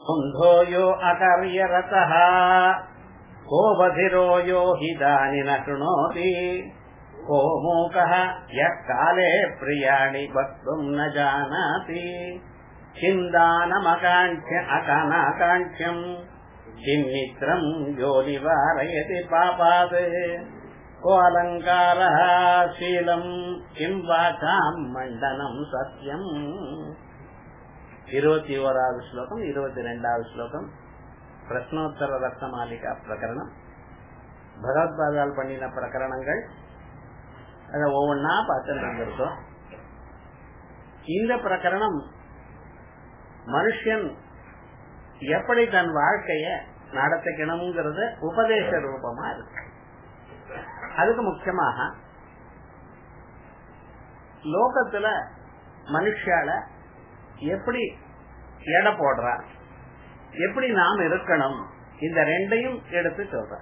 कुन्धो यो अकार्यरतः को बधिरो यो हि दानि न शृणोति को मूकः यः काले प्रियाणि वक्तुम् न जानाति किम् दानमकाङ्क्ष्य अकानाकाङ्क्ष्यम् किम् मित्रम् यो निवारयति पापात् को अलङ्कारः शीलम् किम् वाचाम् மண்டனம் சத்தியம் இருபத்தி ஓராவது ஸ்லோகம் இருபத்தி ரெண்டாவது ஸ்லோகம் பிரஸ்னோத்தர ரத்னமாலிகா பிரகரணம் பகவத்பாதால் பண்ணின பிரகரணங்கள் அத ஒவ்வொன்னா பார்த்துட்டு இருந்திருக்கோம் இந்த பிரகரணம் மனுஷன் எப்படி தன் வாழ்க்கைய நடத்திக்கணுங்கிறது உபதேச ரூபமா இருக்கு அதுக்கு முக்கியமாக லோகத்துல மனுஷால எப்படி எடை போடுறா எப்படி நாம் இருக்கணும் இந்த ரெண்டையும் எடுத்து சொல்ற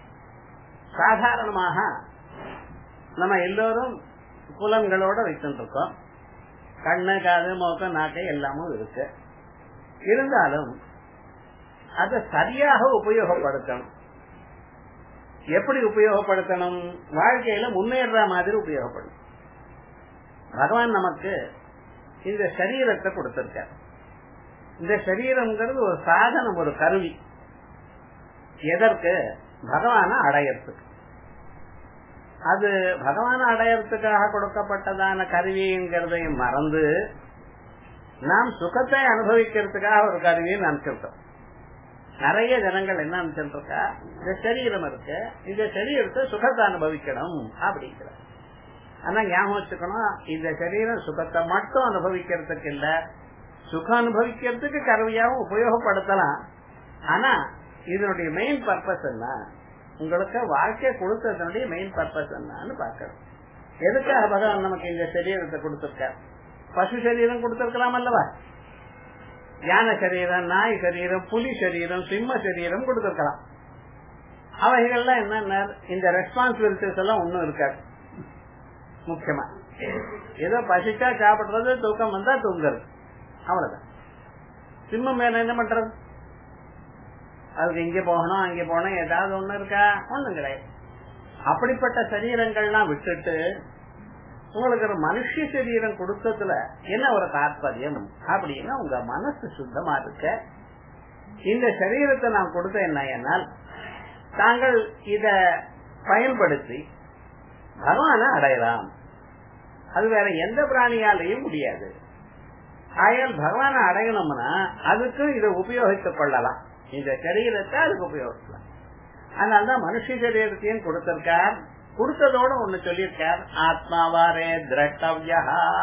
சாதாரணமாக நம்ம எல்லோரும் புலன்களோட வைத்துருக்கோம் கண்ணு காது மூக்க நாக்கை எல்லாமும் இருக்கு இருந்தாலும் அதை சரியாக உபயோகப்படுத்தணும் எப்படி உபயோகப்படுத்தணும் வாழ்க்கையில முன்னேற மாதிரி உபயோகப்படும் பகவான் நமக்கு இந்த சரீரத்தை கொடுத்திருக்கார் இந்த சரீரம்ங்கிறது ஒரு சாதனம் ஒரு கருவி எதற்கு பகவான அடையறதுக்கு அது பகவான அடையறதுக்காக கொடுக்கப்பட்டதான கருவிங்கிறதையும் மறந்து நாம் சுகத்தை அனுபவிக்கிறதுக்காக ஒரு கருவியை நினைச்சிருக்கோம் நிறைய ஜனங்கள் என்ன நினைச்சிருக்கா இந்த சரீரம் இருக்கு இந்த சரீரத்தை சுகத்தை அனுபவிக்கணும் அப்படிங்கிற ஆனா ஞாபகம் வச்சுக்கணும் இந்த சரீரம் சுகத்தை மட்டும் அனுபவிக்கிறதுக்கு இல்ல சுகம் அனுபவிக்கிறதுக்கு கருவியாவும் உபயோகப்படுத்தலாம் ஆனா இதனுடைய மெயின் பர்பஸ் என்ன உங்களுக்கு வாழ்க்கை கொடுத்ததனுடைய மெயின் பர்பஸ் என்னன்னு பாக்கணும் எதுக்காக பகவான் நமக்கு இந்த சரீரத்தை கொடுத்திருக்கார் பசு சரீரம் கொடுத்திருக்கலாம் அல்லவா யானை சரீரம் நாய் சரீரம் புலி சரீரம் சிம்ம சரீரம் கொடுத்திருக்கலாம் அவைகள்லாம் என்னென்ன இந்த ரெஸ்பான்சிபிலிட்டிஸ் எல்லாம் ஒன்னும் இருக்காது முக்கியமா ஏதோ பசிச்சா சாப்பிடுறது தூக்கம் வந்தா தூங்குறது அவ்வளவுதான் சிம்மம் மேல என்ன பண்றது அதுக்கு இங்க போகணும் அங்க போகணும் ஏதாவது ஒண்ணு இருக்கா ஒண்ணும் கிடையாது அப்படிப்பட்ட சரீரங்கள்லாம் விட்டுட்டு உங்களுக்கு ஒரு மனுஷ சரீரம் கொடுத்ததுல என்ன ஒரு தாற்பயம் அப்படின்னா உங்க மனசு சுத்தமா இருக்க இந்த சரீரத்தை நான் கொடுத்த என்ன தாங்கள் இத பயன்படுத்தி பகவான அடையலாம் அது வேற எந்த பிராணியாலையும் முடியாது ஆயால் பகவான அடையணும்னா அதுக்கும் இதை உபயோகித்துக் கொள்ளலாம் இந்த சரீரத்தை அதுக்கு உபயோகிக்கலாம் அதனாலதான் மனுஷ சரீரத்தையும் கொடுத்திருக்கார் கொடுத்ததோட ஒண்ணு சொல்லியிருக்கார் ஆத்மாவாரே திரட்டவியா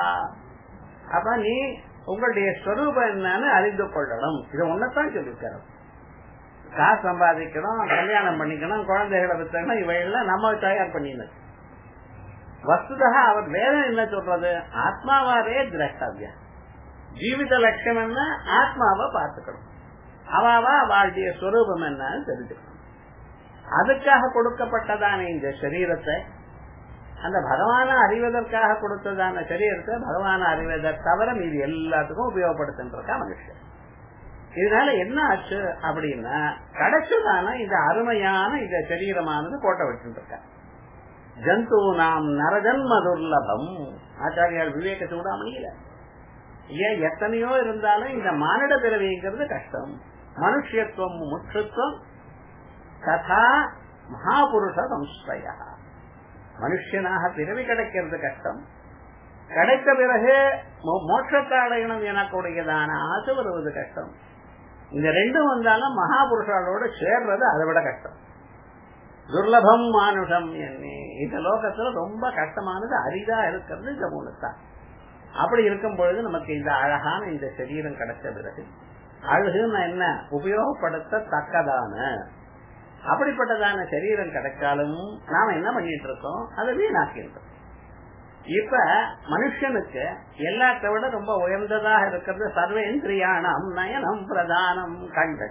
அப்ப நீ உங்களுடைய ஸ்வரூபம் என்னன்னு அறிந்து கொள்ளணும் இது ஒன்னதான் சொல்லியிருக்காரு காசு சம்பாதிக்கணும் கல்யாணம் பண்ணிக்கணும் குழந்தைகளை வித்தணும் இவையெல்லாம் நம்ம தயார் பண்ணினது வஸ்துதா அவர் வேதம் என்ன சொல்றது ஆத்மாவாரே திரஷ்டவியா ஜீவித லட்சியம் என்ன ஆத்மாவை பார்த்துக்கணும் அவாவா அவளுடைய ஸ்வரூபம் என்னன்னு தெரிஞ்சுக்கணும் அதுக்காக கொடுக்கப்பட்டதான இந்த சரீரத்தை அந்த பகவான அறிவதற்காக கொடுத்ததான சரீரத்தை பகவான அறிவதை தவிர மீது எல்லாத்துக்கும் உபயோகப்படுத்திருக்கா மனுஷன் இதனால என்ன ஆச்சு அப்படின்னா கிடைச்சதான இந்த அருமையான இந்த சரீரமானது கோட்டை வச்சுருக்க ஜந்து நாம் நரஜன்ம துர்லபம் ஆச்சாரியால் விவேக சூடாமணியில ஏன் எத்தனையோ இருந்தாலும் இந்த மானிட பிறவிங்கிறது கஷ்டம் மனுஷத்துவம் முற்றுத்துவம் ததா மகாபுருஷ சம்ஸ்தய மனுஷனாக பிறவி கிடைக்கிறது கஷ்டம் கிடைத்த பிறகு மோட்சத்தை அடையணும் எனக்கூடியதான ஆசை வருவது கஷ்டம் இந்த ரெண்டும் வந்தாலும் மகாபுருஷாலோட சேர்றது அதை விட கஷ்டம் துர்லபம் மானுஷம் என்னே இந்த லோகத்துல ரொம்ப கஷ்டமானது அரிதா இருக்கிறது இந்த மூணு தான் அப்படி இருக்கும் பொழுது நமக்கு இந்த அழகான இந்த சரீரம் கிடைச்ச பிறகு அழகுன்னு என்ன உபயோகப்படுத்த தக்கதான அப்படிப்பட்டதான சரீரம் கிடைச்சாலும் நாம என்ன பண்ணிட்டு இருக்கோம் அதை வீணாக்கி இருக்கோம் இப்ப மனுஷனுக்கு எல்லாத்த விட ரொம்ப உயர்ந்ததாக இருக்கிறது சர்வேந்திரியானம் நயனம் பிரதானம் கண்கள்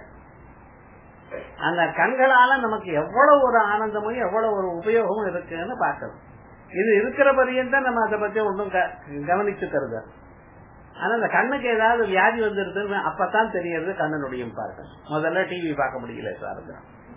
அந்த கண்களால நமக்கு எவ்வளவு ஒரு ஆனந்தமும் எவ்வளவு ஒரு உபயோகமும் இருக்குன்னு பார்க்கணும் இது இருக்கிற பரியந்தான் நம்ம அதை பத்தி ஒன்றும் கவனிச்சுக்கிறது ஆனா அந்த கண்ணுக்கு ஏதாவது வியாதி வந்துருதுன்னு அப்பதான் தெரியறது கண்ணனுடைய பாருங்க முதல்ல டிவி பார்க்க முடியல சாருங்க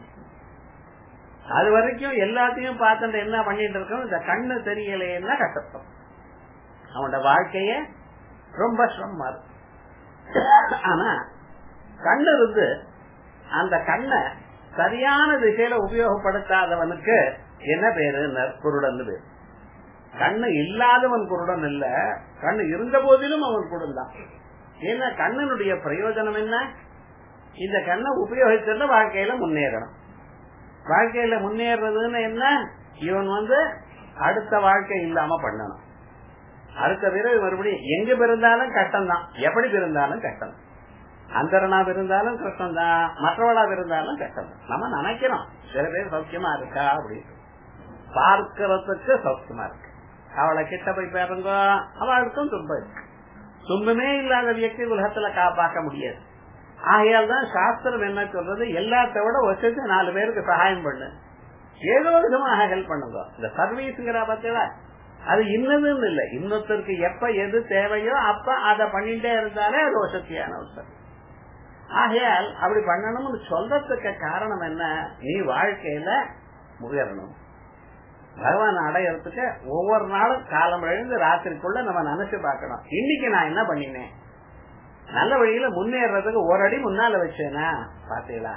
அது வரைக்கும் எல்லாத்தையும் பார்த்துட்டு என்ன பண்ணிட்டு இருக்கோம் இந்த கண்ணு தெரியலைன்னா கஷ்டம் அவனோட வாழ்க்கைய ரொம்ப சிரமமா இருக்கு ஆனா கண்ணு இருந்து அந்த கண்ணை சரியான திசையில உபயோகப்படுத்தாதவனுக்கு என்ன பேரு குருடன் பேரு கண்ணு இல்லாதவன் குருடன் இல்ல கண்ணு இருந்த போதிலும் அவன் குருடன் தான் ஏன்னா கண்ணனுடைய பிரயோஜனம் என்ன இந்த கண்ணை உபயோகிச்சத வாழ்க்கையில முன்னேறணும் வாழ்க்கையில முன்னேறதுன்னு என்ன இவன் வந்து அடுத்த வாழ்க்கை இல்லாம பண்ணணும் அடுத்த பிறகு மறுபடியும் எங்க பிறந்தாலும் கஷ்டம் தான் எப்படி பிறந்தாலும் கஷ்டம் அந்தரனா இருந்தாலும் கஷ்டம் தான் மற்றவளா இருந்தாலும் கஷ்டம் தான் நம்ம நினைக்கிறோம் சில பேர் சௌக்கியமா இருக்கா அப்படின்னு பார்க்கறதுக்கு சௌக்கியமா இருக்கு அவளை கிட்ட போய் பாருங்க அவளுக்கும் துன்பம் இருக்கு துன்பமே இல்லாத வியக்தி உலகத்துல காப்பாக்க முடியாது ஆகையால் தான் சாஸ்திரம் என்ன சொல்றது எல்லாத்த விட வசதி நாலு பேருக்கு சகாயம் பண்ணு ஏதோ விதமாக ஹெல்ப் பண்ணுங்க இந்த சர்வீஸ்ங்கிற பத்தில அது இன்னதுன்னு இல்ல இன்னொருத்தருக்கு எப்ப எது தேவையோ அப்ப அதை பண்ணிட்டே இருந்தாலே அது வசதியான ஒரு சர்வீஸ் ஆகையால் அப்படி பண்ணணும்னு சொல்றதுக்கு காரணம் என்ன நீ வாழ்க்கையில முயறணும் பகவான் அடையறதுக்கு ஒவ்வொரு நாளும் காலம் எழுந்து ராத்திரிக்குள்ள நம்ம நினைச்சு பார்க்கணும் இன்னைக்கு நான் என்ன பண்ணினேன் நல்ல வழியில முன்னேறதுக்கு ஒரு அடி முன்னால வச்சேனா பாத்தீங்களா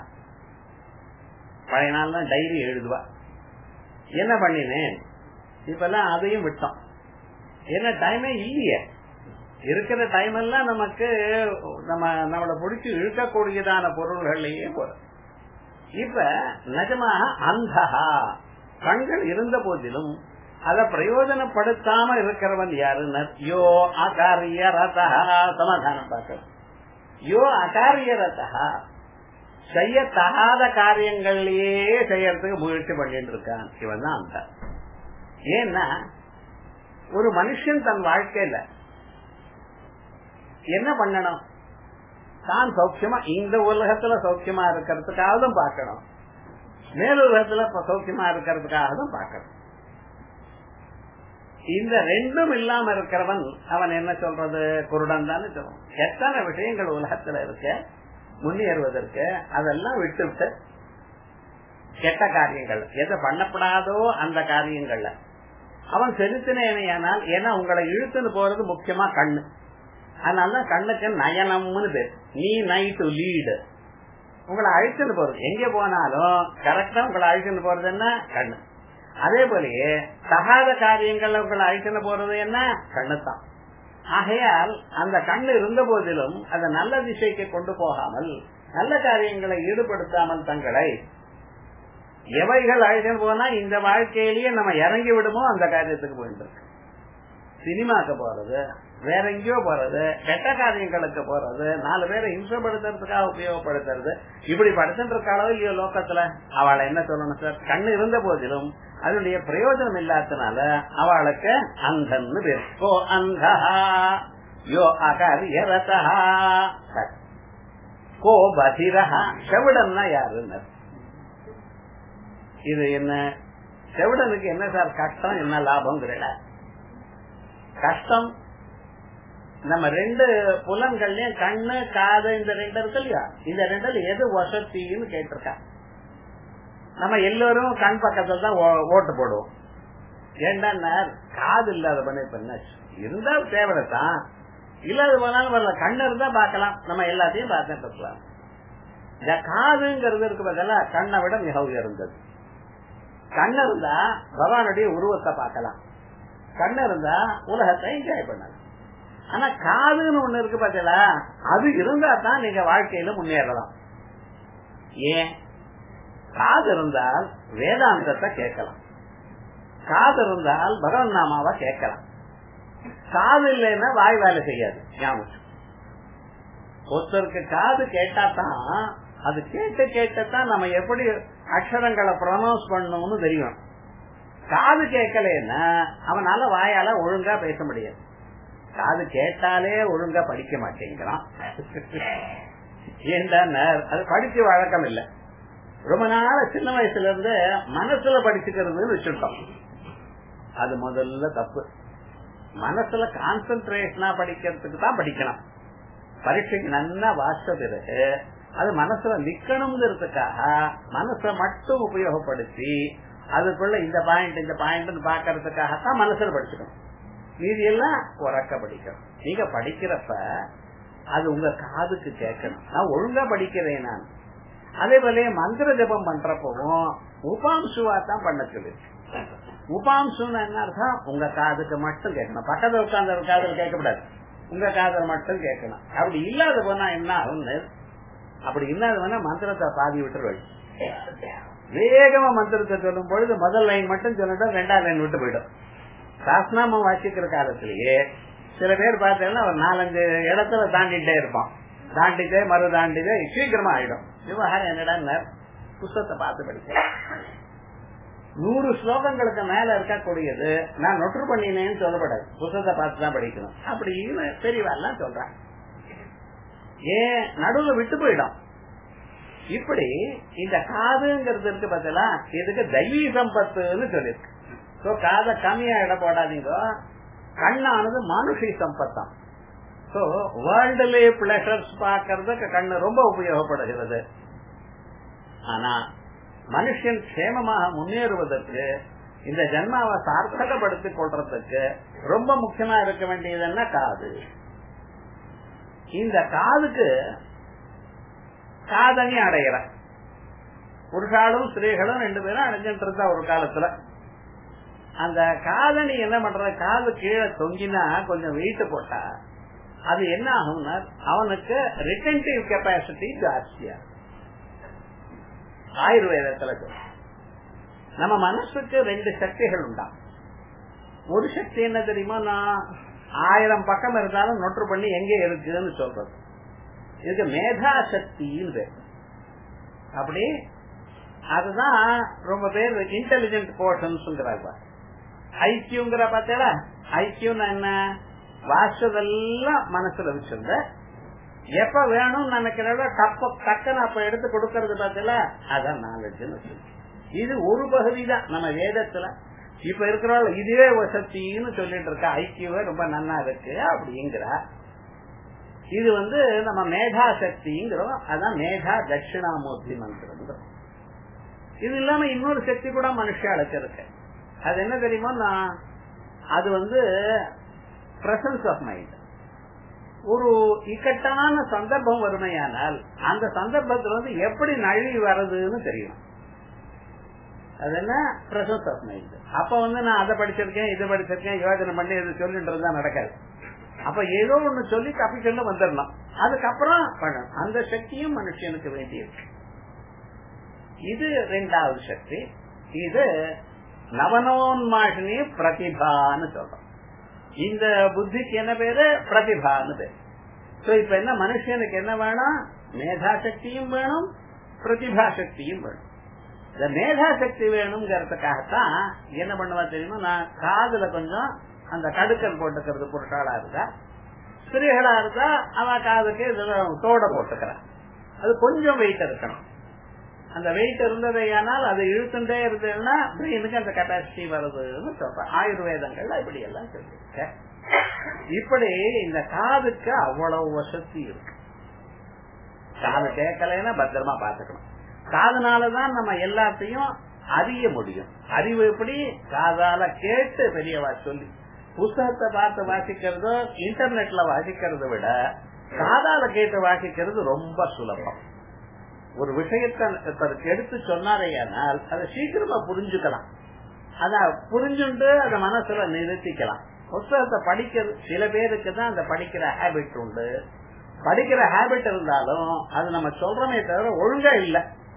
பழைய நாள் தான் டைரி எழுதுவா என்ன பண்ணினேன் இப்ப எல்லாம் அதையும் விட்டோம் என்ன டைமே இல்லையே இருக்கிற டைம் எல்லாம் நமக்கு நம்ம நம்மளை பிடிச்சி இழுக்கக்கூடியதான பொருள்கள்லயே போறோம் இப்ப நிஜமாக அந்தகா கண்கள் இருந்த போதிலும் அதை பிரயோஜனப்படுத்தாம இருக்கிறவன் யாருன்னு யோ அகாரிய ரதா சமாதானம் பார்க்கணும் யோ அகாரிய ரதா செய்யத்தகாத காரியங்கள்லயே செய்யறதுக்கு முயற்சி பண்ணிட்டு இருக்கான் இவன் தான் அந்த ஏன்னா ஒரு மனுஷன் தன் வாழ்க்கையில என்ன பண்ணணும் தான் சௌக்கியமா இந்த உலகத்துல சௌக்கியமா இருக்கிறதுக்காக பார்க்கணும் மேலுலகத்துல சௌக்கியமா இருக்கிறதுக்காக தான் பார்க்கணும் இந்த ரெண்டும் இல்லாம இருக்கிறவன் அவன் என்ன சொல்றது குருடன் தான் சொல்லுவான் எத்தனை விஷயங்கள் உலகத்துல இருக்க முன்னேறுவதற்கு அதெல்லாம் விட்டுவிட்டு கெட்ட காரியங்கள் எதை பண்ணப்படாதோ அந்த காரியங்கள்ல அவன் செலுத்தினேனால் ஏன்னா உங்களை இழுத்துன்னு போறது முக்கியமா கண்ணு அதனால கண்ணுக்கு நயனம்னு பேர் நீ நை டு லீடு உங்களை அழிச்சுன்னு போறது எங்க போனாலும் கரெக்டா உங்களை அழிச்சுன்னு போறது என்ன கண்ணு அதே போலயே தகாத காரியங்கள்ல உங்களை அழிச்சுன்னு போறது என்ன கண்ணுத்தான் ஆகையால் அந்த கண்ணு இருந்த போதிலும் அதை நல்ல திசைக்கு கொண்டு போகாமல் நல்ல காரியங்களை ஈடுபடுத்தாமல் தங்களை எவைகள் அழிச்சுன்னு போனா இந்த வாழ்க்கையிலேயே நம்ம இறங்கி விடுமோ அந்த காரியத்துக்கு போயிட்டு இருக்கு சினிமாக்கு போறது வேற எங்கேயோ போறது கெட்ட காரியங்களுக்கு போறது நாலு பேரை இம்சப்படுத்துறதுக்காக உபயோகப்படுத்துறது இப்படி படுத்துட்டு இருக்காளோ இல்லையோ லோக்கத்துல அவளை என்ன சொல்லணும் சார் கண்ணு இருந்த போதிலும் அதனுடைய பிரயோஜனம் இல்லாதனால அவளுக்கு அந்தன்னு பேர் கோ அந்தா யோ அகரியரதா கோ பதிரஹா செவிடன்னா யாருன்னு இது என்ன செவிடனுக்கு என்ன சார் கஷ்டம் என்ன லாபம் கஷ்டம் நம்ம ரெண்டு புலன்கள்லயும் கண்ணு காது இந்த ரெண்டு இருக்கு இல்லையா இந்த ரெண்டுல எது வசத்தின்னு கேட்டிருக்கா நம்ம எல்லோரும் கண் பக்கத்துல தான் ஓட்டு போடுவோம் ஏண்டா காது இல்லாத பண்ண இப்ப என்ன இருந்தா தேவைதான் இல்லாத போனாலும் வரல கண்ணு இருந்தா பாக்கலாம் நம்ம எல்லாத்தையும் பார்த்துட்டு இருக்கலாம் இந்த காதுங்கிறது இருக்கு பதிலா கண்ணை விட மிக உயர்ந்தது கண்ணு இருந்தா பகவானுடைய உருவத்தை பார்க்கலாம் கண்ணு இருந்தா உலகத்தை என்ஜாய் பண்ணலாம் ஆனா காதுன்னு ஒண்ணு இருக்கு பாத்தீங்களா அது இருந்தா தான் நீங்க வாழ்க்கையில முன்னேறலாம் ஏன் காது இருந்தால் வேதாந்தத்தை கேட்கலாம் காது இருந்தால் பகவன் நாமாவை கேட்கலாம் காது இல்லைன்னா வாய் வேலை செய்யாது ஞாபகம் ஒருத்தருக்கு காது கேட்டா தான் அது கேட்டு கேட்டுத்தான் நம்ம எப்படி அக்ஷரங்களை ப்ரொனவுன்ஸ் பண்ணணும்னு தெரியும் காது கேட்கலன்னா அவனால வாயால ஒழுங்கா பேச முடியாது காது கேட்டாலே ஒழுங்கா படிக்க மாட்டேங்கிறான் ஏன்டா அது படிச்சு வழக்கம் இல்ல ரொம்ப நாள சின்ன வயசுல இருந்து மனசுல படிச்சுக்கிறதுன்னு வச்சிருக்கோம் அது முதல்ல தப்பு மனசுல கான்சென்ட்ரேஷனா படிக்கிறதுக்கு தான் படிக்கணும் பரீட்சைக்கு நல்லா வாசிச்ச பிறகு அது மனசுல நிக்கணுங்கிறதுக்காக மனசை மட்டும் உபயோகப்படுத்தி அதுக்குள்ள இந்த பாயிண்ட் இந்த பாயிண்ட் பாக்கிறதுக்காகத்தான் மனசுல படிச்சுக்கணும் மீதி எல்லாம் உறக்க படிக்கணும் நீங்க படிக்கிறப்ப அது உங்க காதுக்கு கேட்கணும் நான் ஒழுங்கா படிக்கிறேன் நான் அதே போல மந்திர ஜபம் பண்றப்பவும் உபாம்சுவா தான் பண்ண சொல்லு உபாம்சுன்னு என்ன அர்த்தம் உங்க காதுக்கு மட்டும் கேட்கணும் பக்கத்துல உட்கார்ந்த காதல் கேட்கக்கூடாது உங்க காதல் மட்டும் கேட்கணும் அப்படி இல்லாத போனா என்ன ஆகும்னு அப்படி இல்லாத போனா மந்திரத்தை பாதி விட்டுருவாள் வேகமா மந்திரத்தை சொல்லும் பொழுது முதல் லைன் மட்டும் சொல்லிட்டோம் ரெண்டாவது லைன் விட்டு போயிடும் சாஸ்நாமம் வாசிக்கிற காலத்திலேயே சில பேர் பார்த்தீங்கன்னா ஒரு நாலஞ்சு இடத்துல தாண்டிட்டே இருப்பான் தாண்டிட்டே மறு தாண்டிட்டே சீக்கிரமா ஆயிடும் விவகாரம் என்னடா புஸ்தத்தை பார்த்து படிக்க நூறு ஸ்லோகங்களுக்கு மேல இருக்கக்கூடியது நான் நொற்று பண்ணினேன்னு சொல்லப்படாது புத்தகத்தை பார்த்து தான் படிக்கணும் அப்படின்னு பெரியவாள்லாம் சொல்றாங்க ஏன் நடுவுல விட்டு போயிடும் இப்படி இந்த காதுங்கிறது இருக்கு பார்த்தீங்களா இதுக்கு தெய்வீ சம்பத்துன்னு சொல்லிருக்கு சோ காதை கம்மியா இடம் போடாதீங்க கண்ணானது மானுஷி சம்பத்தான் சோ வேர்ல்டுலே பிளஷர்ஸ் பாக்குறதுக்கு கண்ணு ரொம்ப உபயோகப்படுகிறது ஆனா மனுஷன் சேமமாக முன்னேறுவதற்கு இந்த ஜென்மாவை சார்த்தகப்படுத்திக் கொள்றதுக்கு ரொம்ப முக்கியமா இருக்க வேண்டியது என்ன காது இந்த காதுக்கு காதணி அடையிற புருஷாலும் ஸ்திரீகளும் ரெண்டு பேரும் அடைஞ்சிட்டு இருந்தா ஒரு காலத்துல அந்த காதணி என்ன பண்ற காது கீழே தொங்கினா கொஞ்சம் வெயிட் போட்டா அது என்ன ஆகும்னா அவனுக்கு ரிட்டன்டிவ் கெப்பாசிட்டி ஜாஸ்தியா ஆயுர்வேதத்துல நம்ம மனசுக்கு ரெண்டு சக்திகள் உண்டா ஒரு சக்தி என்ன தெரியுமா நான் ஆயிரம் பக்கம் இருந்தாலும் நொற்று பண்ணி எங்க இருக்குன்னு சொல்றது இதுக்கு மேதா சக்தின்னு பேர் அப்படி அதுதான் ரொம்ப பேர் இன்டெலிஜென்ட் போர்ஷன்ஸ் ஐக்கியங்கிற பார்த்தா ஐக்கியம் என்ன வாசதெல்லாம் மனசுல வச்சிருந்த எப்ப வேணும்னு நினைக்கிறத டப்ப டக்குன்னு அப்ப எடுத்து கொடுக்கறது பார்த்தல அதான் நாலேஜ் இது ஒரு பகுதி தான் நம்ம வேதத்துல இப்ப இருக்கிறவங்க இதுவே வசத்தின்னு சொல்லிட்டு இருக்க ஐக்கியவே ரொம்ப நன்னா இருக்கு அப்படிங்கிற இது வந்து நம்ம மேதா சக்திங்கிறோம் அதான் மேதா தட்சிணாமூர்த்தி மந்திரம் இது இல்லாம இன்னொரு சக்தி கூட மனுஷாளுக்கு இருக்கு அது என்ன தெரியுமா அது வந்து பிரசன்ஸ் ஆஃப் மைண்ட் ஒரு இக்கட்டான சந்தர்ப்பம் வறுமையானால் அந்த சந்தர்ப்பத்தில் வந்து எப்படி நழுவி வர்றதுன்னு தெரியும் அது என்ன பிரசன்ஸ் ஆஃப் மைண்ட் அப்ப வந்து நான் அதை படிச்சிருக்கேன் இதை படிச்சிருக்கேன் யோஜனை பண்ணி இது சொல்லிட்டு இருந்தா நடக்காது அப்ப ஏதோ ஒண்ணு சொல்லி தப்பிக்கொண்டு வந்துடணும் அதுக்கப்புறம் பண்ணணும் அந்த சக்தியும் மனுஷனுக்கு வேண்டியிருக்கு இது ரெண்டாவது சக்தி இது நவனோன்மாஷினி பிரதிபான்னு சொல்றோம் இந்த புத்திக்கு என்ன பேரு பிரதிபான்னு பேரு சோ இப்ப என்ன மனுஷனுக்கு என்ன வேணும் மேதா சக்தியும் வேணும் பிரதிபா சக்தியும் வேணும் இந்த மேதா சக்தி வேணுங்கிறதுக்காகத்தான் என்ன பண்ணுவா தெரியுமா நான் காதுல கொஞ்சம் அந்த கடுக்கல் போட்டுக்கிறது புருஷாளா இருக்கா ஸ்திரீகளா இருக்கா அவ காதுக்கு தோட போட்டுக்கிறான் அது கொஞ்சம் வெயிட் இருக்கணும் அந்த வெயிட் இருந்ததையானால் அது இழுத்துட்டே இருந்ததுன்னா பிரெயினுக்கு அந்த கெப்பாசிட்டி வருதுன்னு சொல்றேன் ஆயுர்வேதங்கள்ல இப்படி எல்லாம் சொல்லிருக்க இப்படி இந்த காதுக்கு அவ்வளவு வசதி இருக்கு காது கேட்கலைன்னா பத்திரமா பாத்துக்கணும் காதுனாலதான் நம்ம எல்லாத்தையும் அறிய முடியும் அறிவு எப்படி காதால கேட்டு பெரியவா சொல்லி புஸ்தகத்தை பார்த்து வாசிக்கிறதோ இன்டர்நெட்ல வாசிக்கிறத விட காதால கேட்டு வாசிக்கிறது ரொம்ப சுலபம் ஒரு விஷயத்தை எடுத்து சொன்னாரையானால் அதை சீக்கிரமா புரிஞ்சுக்கலாம் அத புரிஞ்சுண்டு அத மனசுல நிறுத்திக்கலாம் புத்தகத்தை படிக்கிறது சில பேருக்கு தான் அந்த படிக்கிற ஹேபிட் உண்டு படிக்கிற ஹேபிட் இருந்தாலும் அது நம்ம சொல்றோமே தவிர ஒழுங்கா இல்ல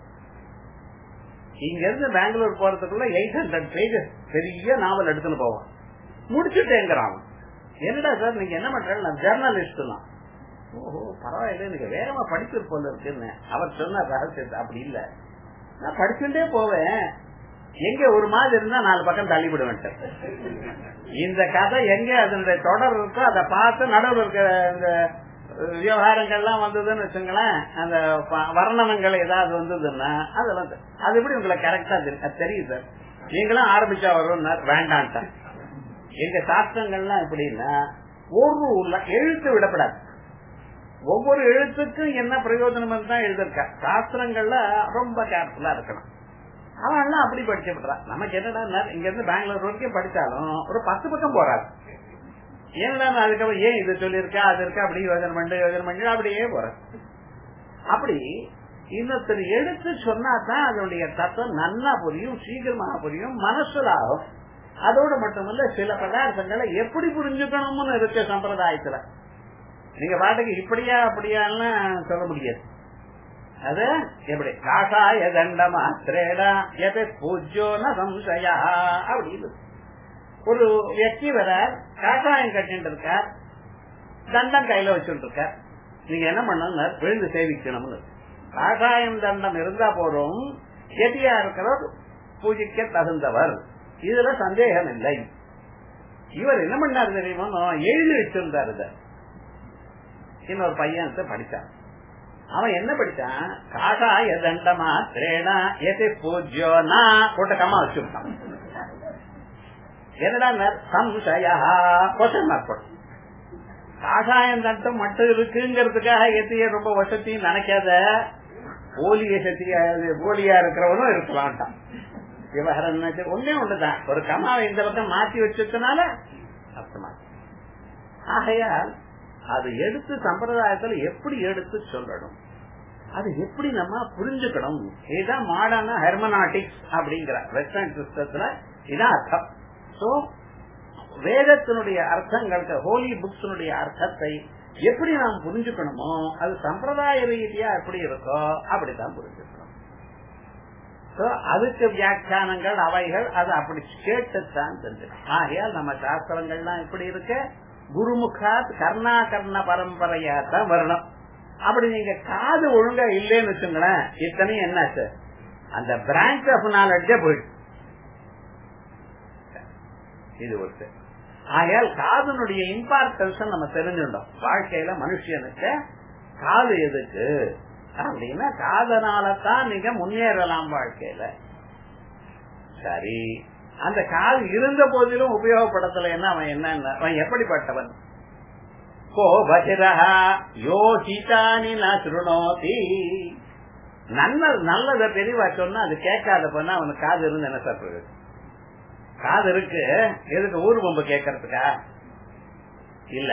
இங்க இருந்து பெங்களூர் போறதுக்குள்ள எயிட் ஹண்ட்ரட் பேஜஸ் பெரிய நாவல் எடுத்துன்னு போவான் முடிச்சுட்டேங்கிறான் என்னடா சார் நீங்க என்ன பண்றீங்க நான் ஜெர்னலிஸ்ட் தான் ஓஹோ பரவாயில்ல எனக்கு வேகமா படிக்கிறது போல இருக்குன்னு அவர் சொன்னார் ரகசியத்தை அப்படி இல்ல நான் படிச்சுட்டே போவேன் எங்க ஒரு மாதிரி இருந்தா நாலு பக்கம் தள்ளிவிடுவேன் இந்த கதை எங்க அதனுடைய தொடர் இருக்கோ அதை பார்த்து நடுவில் இருக்கிற இந்த விவகாரங்கள்லாம் வந்ததுன்னு வச்சுங்களேன் அந்த வர்ணனங்கள் ஏதாவது வந்ததுன்னா அதெல்லாம் அது எப்படி உங்களுக்கு கரெக்டா தெரியும் சார் நீங்களும் ஆரம்பிச்சா வரும் வேண்டான்ட்டேன் எங்க சாஸ்திரங்கள்லாம் எப்படின்னா ஒரு உள்ள- எழுத்து விடப்படாது ஒவ்வொரு எழுத்துக்கும் என்ன பிரயோஜனம் தான் எழுதிருக்கா சாஸ்திரங்கள்ல ரொம்ப கேர்ஃபுல்லா இருக்கணும் அவன் அப்படி படிச்சு விடுறான் நமக்கு என்னடா இங்க இருந்து பெங்களூர் வரைக்கும் படிச்சாலும் ஒரு பத்து பக்கம் போறாரு ஏன்னா அதுக்கப்புறம் ஏன் இது சொல்லியிருக்கா அது இருக்கா அப்படி யோஜனை பண்ணு யோஜனை பண்ணு அப்படியே போறாரு அப்படி இன்னொருத்தர் எடுத்து சொன்னா தான் அதனுடைய தத்துவம் நல்லா புரியும் சீக்கிரமாக புரியும் மனசுல ஆகும் அதோடு மட்டுமல்ல சில பதார்த்தங்களை எப்படி புரிஞ்சுக்கணும்னு இருக்கு சம்பிரதாயத்துல நீங்க பாட்டுக்கு இப்படியா அப்படியான்னு சொல்ல முடியாது அது எப்படி காஷாய தண்ட மாத்திரேடா எதை பூஜ்யோ ந சம்சயா அப்படின்னு ஒரு வியக்தி வர காஷாயம் கட்டிட்டு இருக்கார் தண்டம் கையில வச்சுட்டு இருக்கார் நீங்க என்ன பண்ணணும் விழுந்து சேவிக்கணும்னு காஷாயம் தண்டம் இருந்தா போதும் எதியா இருக்கிறவர் பூஜிக்க தகுந்தவர் இதுல சந்தேகம் இல்லை இவர் என்ன பண்ணாரு தெரியுமா எழுதி வச்சிருந்தாரு இத இன்னொரு பையன் படிச்சான் அவன் என்ன படிச்சான் காஷாய தண்டமா திரேனா எது பூஜ்யோனா போட்ட கம்மா வச்சுட்டான் என்னடா சம்சயா கொஸ்டின் மார்க் போட்டு காஷாயம் தண்டம் மட்டும் இருக்குங்கிறதுக்காக எத்தைய ரொம்ப வசத்தையும் நினைக்காத போலிய சக்தியா போலியா இருக்கிறவனும் இருக்கலாம்ட்டான் விவகாரம் ஒன்னே ஒண்ணுதான் ஒரு கமாவை இந்த பக்கம் மாத்தி வச்சதுனால அர்த்தமா ஆகையால் அது எடுத்து சம்பிரதாயத்துல எப்படி எடுத்து சொல்லணும் அது எப்படி நம்ம புரிஞ்சுக்கணும் இதுதான் மாடர்ன ஹெர்மனாட்டிக்ஸ் அப்படிங்கிற வெஸ்டர்ன் சிஸ்டத்துல இதான் அர்த்தம் சோ வேதத்தினுடைய அர்த்தங்களுக்கு ஹோலி புக்ஸினுடைய அர்த்தத்தை எப்படி நாம் புரிஞ்சுக்கணுமோ அது சம்பிரதாய ரீதியா எப்படி இருக்கோ அப்படித்தான் புரிஞ்சுக்கணும் So, அதுக்கு வியாக்கியானங்கள் அவைகள் அது அப்படி கேட்டுத்தான் தெரிஞ்சுக்கணும் ஆகையால் நம்ம சாஸ்திரங்கள்லாம் எப்படி இருக்கு குருமுகாத் கர்ணா கர்ண பரம்பரையா தான் வரணும் அப்படி நீங்க காது ஒழுங்கா இல்லைன்னு வச்சுங்களேன் இத்தனையும் என்னாச்சு அந்த பிரான்ச் ஆஃப் நாலெட்ஜே போயிடுச்சு இது ஒரு ஆகையால் காதனுடைய இம்பார்ட்டன்ஸ் நம்ம தெரிஞ்சுட்டோம் வாழ்க்கையில மனுஷனுக்கு காது எதுக்கு அப்படின்னா காதனாலதான் நீங்க முன்னேறலாம் வாழ்க்கையில சரி அந்த காது இருந்த போதிலும் உபயோகப்படுத்தலைன்னா அவன் என்ன அவன் எப்படிப்பட்டவன் கோபசிரஹா யோசிதானி நுணோதி நல்ல நல்லத பெரியவா சொன்னா அது கேட்காத போனா அவனுக்கு காது இருந்து என்ன சாப்பிடுறது காது இருக்கு எதுக்கு ஊர் பொம்பு கேட்கறதுக்கா இல்ல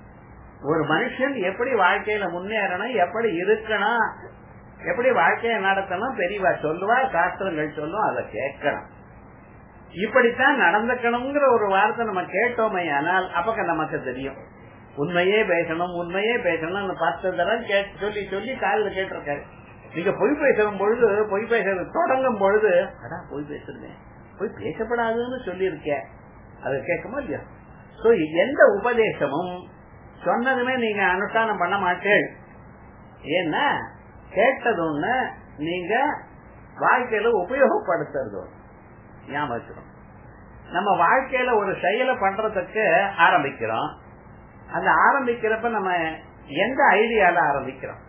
ஒரு மனுஷன் எப்படி வாழ்க்கையில முன்னேறணும் எப்படி இருக்கணும் எப்படி வாழ்க்கையை நடத்தணும் பெரியவா சொல்லுவா சாஸ்திரங்கள் சொல்லும் அதை கேட்கணும் இப்படித்தான் நடந்துக்கணுங்கிற ஒரு வார்த்தை நம்ம கேட்டோமே ஆனால் அப்பக்க நமக்கு தெரியும் உண்மையே பேசணும் உண்மையே பேசணும் பத்து தரம் சொல்லி சொல்லி காலில் கேட்டிருக்காரு நீங்க பொய் பேசும் பொழுது பொய் பேசுறது தொடங்கும் பொழுது அதான் பொய் பேசுறேன் பொய் பேசப்படாதுன்னு சொல்லியிருக்கேன் அது கேட்குமா இல்லையா சோ எந்த உபதேசமும் சொன்னதுமே நீங்க அனுஷ்டானம் பண்ண மாட்டேன் ஏன்னா கேட்டது ஒண்ணு நீங்க வாழ்க்கையில உபயோகப்படுத்துறது ஒண்ணு ஞாபகம் வச்சுக்கணும் நம்ம வாழ்க்கையில ஒரு செயலை பண்றதுக்கு ஆரம்பிக்கிறோம் அந்த ஆரம்பிக்கிறப்ப நம்ம எந்த ஐடியால ஆரம்பிக்கிறோம்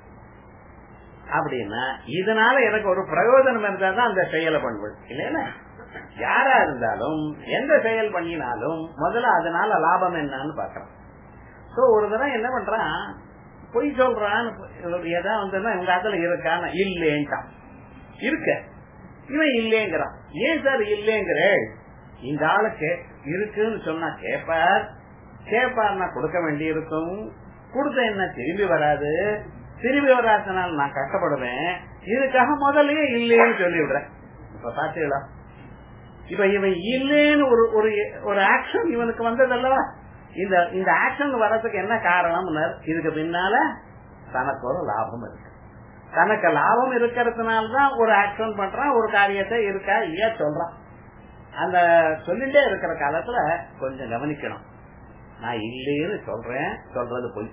அப்படின்னா இதனால எனக்கு ஒரு பிரயோஜனம் இருந்தா தான் அந்த செயலை பண்ணுவது இல்லையா யாரா இருந்தாலும் எந்த செயல் பண்ணினாலும் முதல்ல அதனால லாபம் என்னன்னு பாக்குறோம் சோ ஒரு தடவை என்ன பண்றான் பொய் சொல்றான் எதா வந்து உங்க அதுல இருக்கான்னு இல்லேன்ட்டான் இருக்க இவன் இல்லேங்கிறான் ஏன் சார் இல்லேங்கிற இந்த ஆளு இருக்குன்னு சொன்னா கேப்பார் கேப்பார்னா கொடுக்க வேண்டி இருக்கும் கொடுத்த என்ன திரும்பி வராது திரும்பி வராதனால நான் கஷ்டப்படுவேன் இதுக்காக முதல்லயே இல்லேன்னு சொல்லி விடுறேன் இப்ப பாத்தீங்களா இப்ப இவன் இல்லேன்னு ஒரு ஒரு ஆக்ஷன் இவனுக்கு வந்ததல்லவா இந்த இந்த ஆக்ஷன் வர்றதுக்கு என்ன காரணம் இதுக்கு பின்னால தனக்கு ஒரு லாபம் இருக்கு தனக்கு லாபம் இருக்கிறதுனாலதான் ஒரு ஆக்ஷன் பண்றான் ஒரு காரியத்தை இருக்கா இல்லையா சொல்றான் அந்த சொல்லிட்டே இருக்கிற காலத்துல கொஞ்சம் கவனிக்கணும் நான் இல்லைன்னு சொல்றேன் சொல்றது பொய்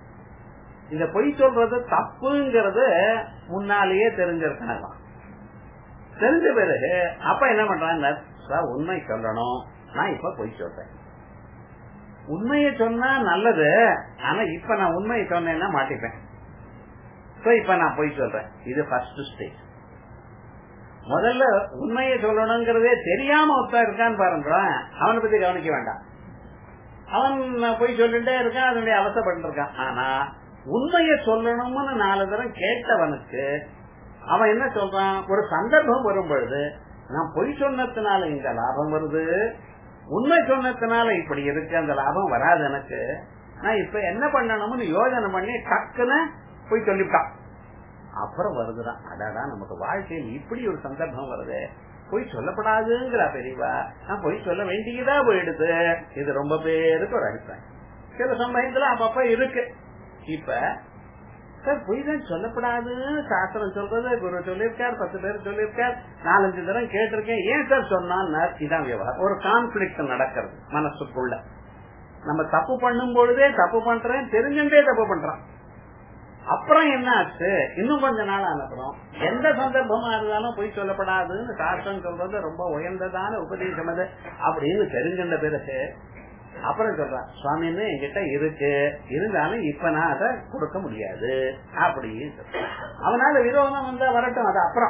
இந்த பொய் சொல்றது தப்புங்கிறது முன்னாலேயே தெரிஞ்சிருக்கணும் தெரிஞ்ச பிறகு அப்ப என்ன பண்றாங்க உண்மை சொல்லணும் நான் இப்ப பொய் சொல்றேன் உண்மையை சொன்னா நல்லது ஆனா இப்ப நான் உண்மையை சொன்னேன்னா மாட்டிப்பேன் இப்ப நான் பொய் சொல்றேன் இது ஃபர்ஸ்ட் ஸ்டேஜ் முதல்ல உண்மையை சொல்லணுங்கிறதே தெரியாம ஒருத்தன் இருக்கான்னு பாருங்க அவனை பத்தி கவனிக்க வேண்டாம் அவன் போய் சொல்லிட்டே இருக்கான் அதனுடைய அவசப்பட்டு இருக்கான் ஆனா உண்மையை சொல்லணும்னு நாலு தரம் கேட்டவனுக்கு அவன் என்ன சொல்றான் ஒரு சந்தர்ப்பம் வரும் பொழுது நான் பொய் சொன்னதுனால இந்த லாபம் வருது உண்மை சொன்னதுனால இப்படி இருக்கு அந்த லாபம் வராது எனக்கு நான் இப்ப என்ன பண்ணணும்னு யோஜனை பண்ணி டக்குன்னு போய் சொல்லிவிட்டான் அப்புறம் வருதுதான் அடாடா நமக்கு வாழ்க்கையில் இப்படி ஒரு சந்தர்ப்பம் வருது பொய் சொல்லப்படாதுங்கிற பெரியவா நான் பொய் சொல்ல வேண்டியதா போயிடுது இது ரொம்ப பேருக்கு ஒரு அபிப்பிராயம் சில சமயத்துல அப்பப்ப இருக்கு இப்ப சார் பொய் தான் சொல்லப்படாதுன்னு சாஸ்திரம் சொல்றது குரு சொல்லியிருக்கார் பத்து பேர் சொல்லியிருக்கார் நாலஞ்சு தரம் கேட்டிருக்கேன் ஏன் சார் சொன்னான் இதான் விவகாரம் ஒரு கான்ஃபிளிக்ட் நடக்கிறது மனசுக்குள்ள நம்ம தப்பு பண்ணும் பொழுதே தப்பு பண்றேன் தெரிஞ்சுட்டே தப்பு பண்றான் அப்புறம் என்ன ஆச்சு இன்னும் கொஞ்ச நாள் அனுப்புறோம் எந்த சந்தர்ப்பமா இருந்தாலும் பொய் சொல்லப்படாதுன்னு சாஸ்திரம் சொல்றது ரொம்ப உயர்ந்ததான உபதேசம் அது அப்படின்னு தெரிஞ்சின்ற பிறகு அப்புறம் சொல்றான் சுவாமின்னு என்கிட்ட இருக்கு இருந்தாலும் இப்ப நான் அதை கொடுக்க முடியாது அப்படின்னு சொல்றான். அவனால விரோதம் வந்தா வரட்டும் அது அப்புறம்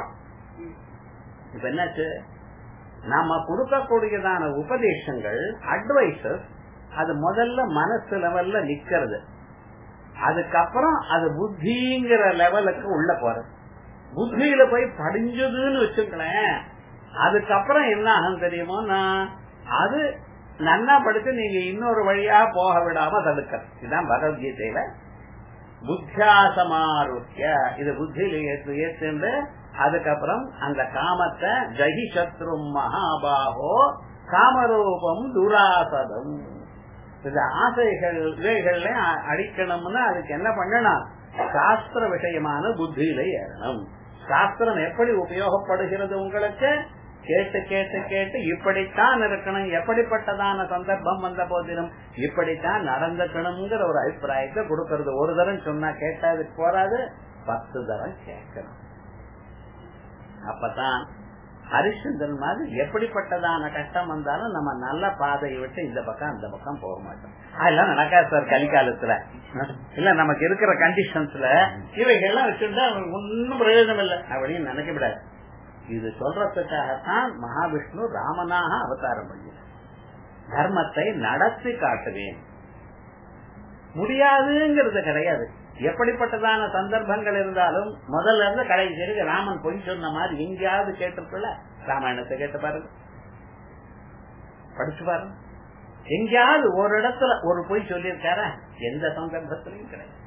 இப்ப என்னாச்சு நாம கொடுக்கக்கூடியதான உபதேசங்கள் அட்வைசஸ் அது முதல்ல மனசு லெவல்ல நிக்கிறது அதுக்கப்புறம் அது புத்திங்கிற லெவலுக்கு உள்ள போறது புத்தியில போய் படிஞ்சதுன்னு வச்சுங்களேன் அதுக்கப்புறம் என்ன ஆகும் தெரியுமோ நான் அது நன்னா படிச்சு நீங்க இன்னொரு வழியா போக விடாம தடுக்கிறது இதுதான் பகவத்கீதையில புத்தியாசமாருக்கிய இது புத்தியில ஏற்று ஏற்றுண்டு அதுக்கப்புறம் அந்த காமத்தை ஜகி சத்ரு மகாபாகோ காமரூபம் துராசதம் இந்த ஆசைகள் இவைகள்ல அடிக்கணும்னா அதுக்கு என்ன பண்ணணும் சாஸ்திர விஷயமான புத்தியில ஏறணும் சாஸ்திரம் எப்படி உபயோகப்படுகிறது உங்களுக்கு கேட்டு கேட்டு கேட்டு இப்படித்தான் இருக்கணும் எப்படிப்பட்டதான சந்தர்ப்பம் வந்த போதிலும் இப்படித்தான் நடந்துக்கணுங்கிற ஒரு அபிப்பிராயத்தை கொடுக்கறது ஒரு தரம் சொன்னா கேட்டதுக்கு போறாது பத்து தரம் கேட்கணும் அப்பதான் ஹரிச்சந்திரன் மாதிரி எப்படிப்பட்டதான கஷ்டம் வந்தாலும் நம்ம நல்ல பாதையை விட்டு இந்த பக்கம் அந்த பக்கம் போக மாட்டோம் அதெல்லாம் நடக்காது சார் கலிக்காலத்துல இல்ல நமக்கு இருக்கிற கண்டிஷன்ஸ்ல இவைகள்லாம் வச்சுட்டா ஒன்னும் பிரயோஜனம் இல்லை அப்படின்னு நினைக்கப்படாது இது சொல்றதுக்காகத்தான் மகாவிஷ்ணு ராமனாக அவதாரம் பண்ணினார் தர்மத்தை நடத்தி காட்டுவேன் முடியாதுங்கிறது கிடையாது எப்படிப்பட்டதான சந்தர்ப்பங்கள் இருந்தாலும் முதல்ல இருந்து கடைசி வரைக்கும் ராமன் பொய் சொன்ன மாதிரி எங்கேயாவது கேட்டிருக்கல ராமாயணத்தை கேட்டு பாருங்க படிச்சு பாருங்க எங்கேயாவது ஒரு இடத்துல ஒரு பொய் சொல்லியிருக்காரா எந்த சந்தர்ப்பத்திலையும் கிடையாது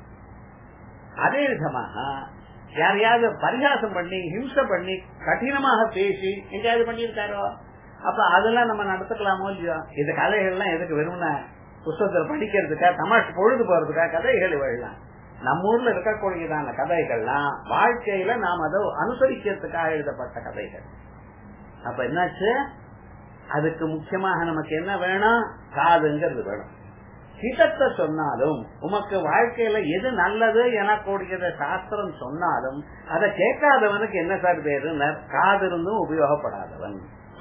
அதே விதமாக யாரையாவது பரிகாசம் பண்ணி ஹிம்சை பண்ணி கடினமாக பேசி எங்கேயாவது பண்ணியிருக்காரோ அப்ப அதெல்லாம் நம்ம நடத்துக்கலாமோ இல்லையோ இந்த கதைகள்லாம் எதுக்கு வெறும்னா புத்தகத்தில் படிக்கிறதுக்கா தமாஷ் பொழுது போறதுக்கா கதைகள் இவெல்லாம் நம்ம ஊர்ல இருக்கக்கூடியதான கதைகள்லாம் வாழ்க்கையில நாம் அதை அனுசரிக்கிறதுக்காக எழுதப்பட்ட கதைகள் அப்ப என்னாச்சு அதுக்கு முக்கியமாக நமக்கு என்ன வேணும் காதுங்கிறது வேணும் ஹிதத்தை சொன்னாலும் உமக்கு வாழ்க்கையில எது நல்லது எனக்கூடியத சாஸ்திரம் சொன்னாலும் அதை கேட்காதவனுக்கு என்ன சார் பேரு காது இருந்தும் உபயோகப்படாதவன்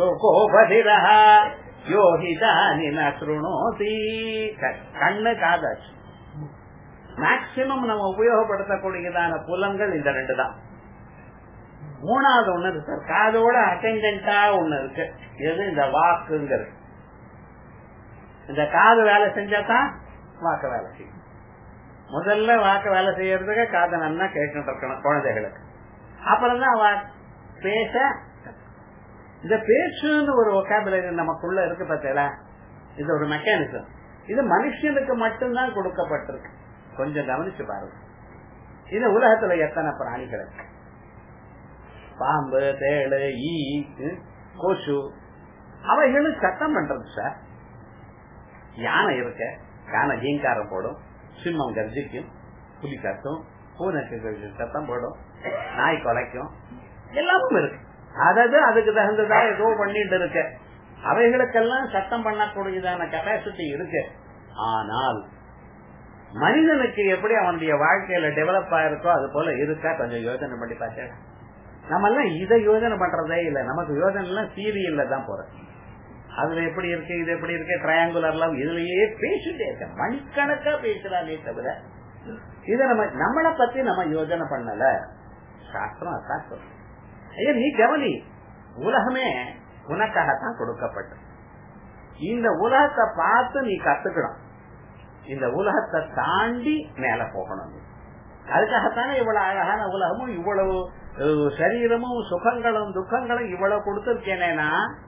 கண்ணு காதாச்சு மேக்சிமம் நம்ம உபயோகப்படுத்தக்கூடியதான புலங்கள் இந்த ரெண்டு தான் மூணாவது ஒண்ணு இருக்கு சார் காதோட அட்டெண்டா ஒண்ணு இருக்கு எது இந்த வாக்குங்கிறது இந்த காது வேலை செஞ்சா தான் வாக்கு வேலை செய்யும் முதல்ல வாக்கு வேலை செய்யறதுக்கு காதை நல்லா கேட்டுட்டு இருக்கணும் குழந்தைகளுக்கு அப்புறம் தான் பேச இந்த பேச்சுன்னு ஒரு ஒகாபுலரி நமக்குள்ள இருக்கு பார்த்தீங்களா இது ஒரு மெக்கானிசம் இது மனுஷனுக்கு மட்டும்தான் கொடுக்கப்பட்டிருக்கு கொஞ்சம் கவனிச்சு பாருங்க இது உலகத்துல எத்தனை பிராணிகள் இருக்கு பாம்பு தேளு ஈ கொசு அவைகளும் சத்தம் பண்றது சார் யானை இருக்க யானை ஜீங்காரம் போடும் சிம்மம் கர்ஜிக்கும் புலி கத்தும் பூனைக்கு சத்தம் போடும் நாய் கொலைக்கும் எல்லாமும் இருக்கு அதாவது அதுக்கு தகுந்ததா ஏதோ பண்ணிட்டு இருக்கு அவைகளுக்கெல்லாம் சத்தம் பண்ணக்கூடியதான கெப்பாசிட்டி இருக்கு ஆனால் மனிதனுக்கு எப்படி அவனுடைய வாழ்க்கையில டெவலப் ஆயிருக்கோ அது போல இருக்கா கொஞ்சம் யோசனை பண்ணி பார்த்தேன் நம்ம எல்லாம் இதை யோசனை பண்றதே இல்ல நமக்கு யோசனை எல்லாம் சீரியல்ல தான் போறோம் அதுல எப்படி இருக்கு இது எப்படி இருக்கு ட்ரையாங்குலர்லாம் இதுலயே பேசிட்டே இருக்க மணிக்கணக்கா பேசுறானே தவிர இத நம்ம நம்மளை பத்தி நம்ம யோசனை பண்ணல சாஸ்திரம் அதான் சொல்றோம் ஐயா நீ கவனி உலகமே உனக்காகத்தான் கொடுக்கப்பட்டது இந்த உலகத்தை பார்த்து நீ கத்துக்கணும் இந்த உலகத்தை தாண்டி மேல போகணும் நீ. அதுக்காகத்தானே இவ்வளவு அழகான உலகமும் இவ்வளவு அஹ், சரீரமும் சுகங்களும் துக்கங்களும் இவ்வளவு கொடுத்திருக்கேனேனா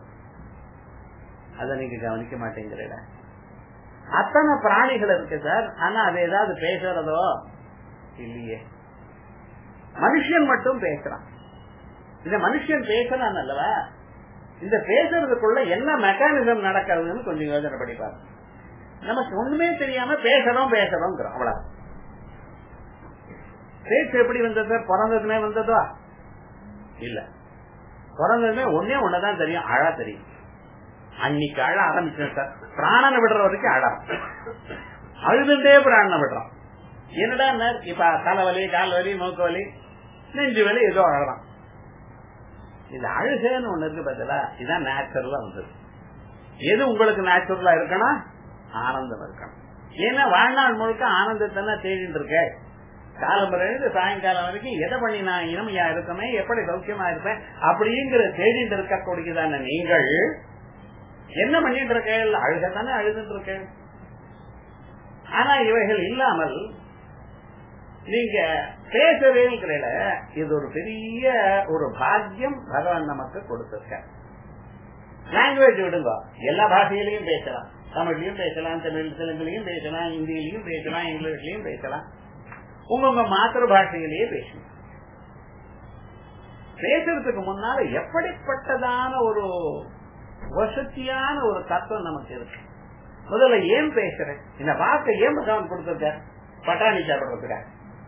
அதை நீங்க கவனிக்க மாட்டேங்கிறீங்க அத்தனை பிராணிகள் இருக்கு சார் ஆனா அது ஏதாவது பேசுறதோ இல்லையே மனுஷன் மட்டும் பேசுறான் இந்த மனுஷன் பேசுறான் அல்லவா இந்த பேசுறதுக்குள்ள என்ன மெக்கானிசம் நடக்கிறதுன்னு கொஞ்சம் யோசனை பண்ணி பாருங்க நமக்கு ஒண்ணுமே தெரியாம பேசுறோம் பேசுறோம் அவ்வளவு பேச்சு எப்படி வந்தது சார் பிறந்ததுமே வந்ததோ இல்ல பிறந்ததுமே ஒன்னே ஒண்ணுதான் தெரியும் அழ தெரியும் அன்னைக்கு அழ ஆரம்பிச்சேன் சார் பிராணனை விடுற வரைக்கும் அழ அழுதுண்டே பிராணனை விடுறான் என்னடா நர், இப்ப தலைவலி கால் வலி மூக்கு வலி நெஞ்சு வலி ஏதோ அழறான் இது அழுகன்னு ஒண்ணு இருக்கு பார்த்தல இதுதான் நேச்சுரலா வந்தது எது உங்களுக்கு நேச்சுரலா இருக்கணும் ஆனந்தம் இருக்கணும் ஏன்னா வாழ்நாள் முழுக்க ஆனந்தத்தை தேடிட்டு இருக்க காலம்பரையிலிருந்து சாயங்காலம் வரைக்கும் எதை பண்ணி நான் இனமையா இருக்கமே எப்படி சௌக்கியமா இருப்பேன் அப்படிங்கிற தேடிட்டு இருக்கக்கூடியதான நீங்கள் என்ன பண்ணிட்டு இருக்க அழுகத்தானே அழுதுட்டு இருக்க ஆனா இவைகள் இல்லாமல் நீங்க பேசவே இருக்கிற இது ஒரு பெரிய ஒரு பாக்கியம் பகவான் நமக்கு கொடுத்திருக்க லாங்குவேஜ் விடுங்க எல்லா பாஷையிலையும் பேசலாம் தமிழ்லயும் பேசலாம் தமிழ் தெலுங்குலயும் பேசலாம் ஹிந்தியிலையும் பேசலாம் இங்கிலீஷ்லயும் பேசலாம் உங்க மாத்திர பாஷையிலேயே பேசணும் பேசுறதுக்கு முன்னால எப்படிப்பட்டதான ஒரு வசதியான ஒரு தத்துவம் நமக்கு இருக்கு முதல்ல ஏன் பேசுறேன் இந்த வார்த்தை ஏன் பகவான் கொடுத்திருக்க பட்டாணி சாப்பிடுறதுக்காக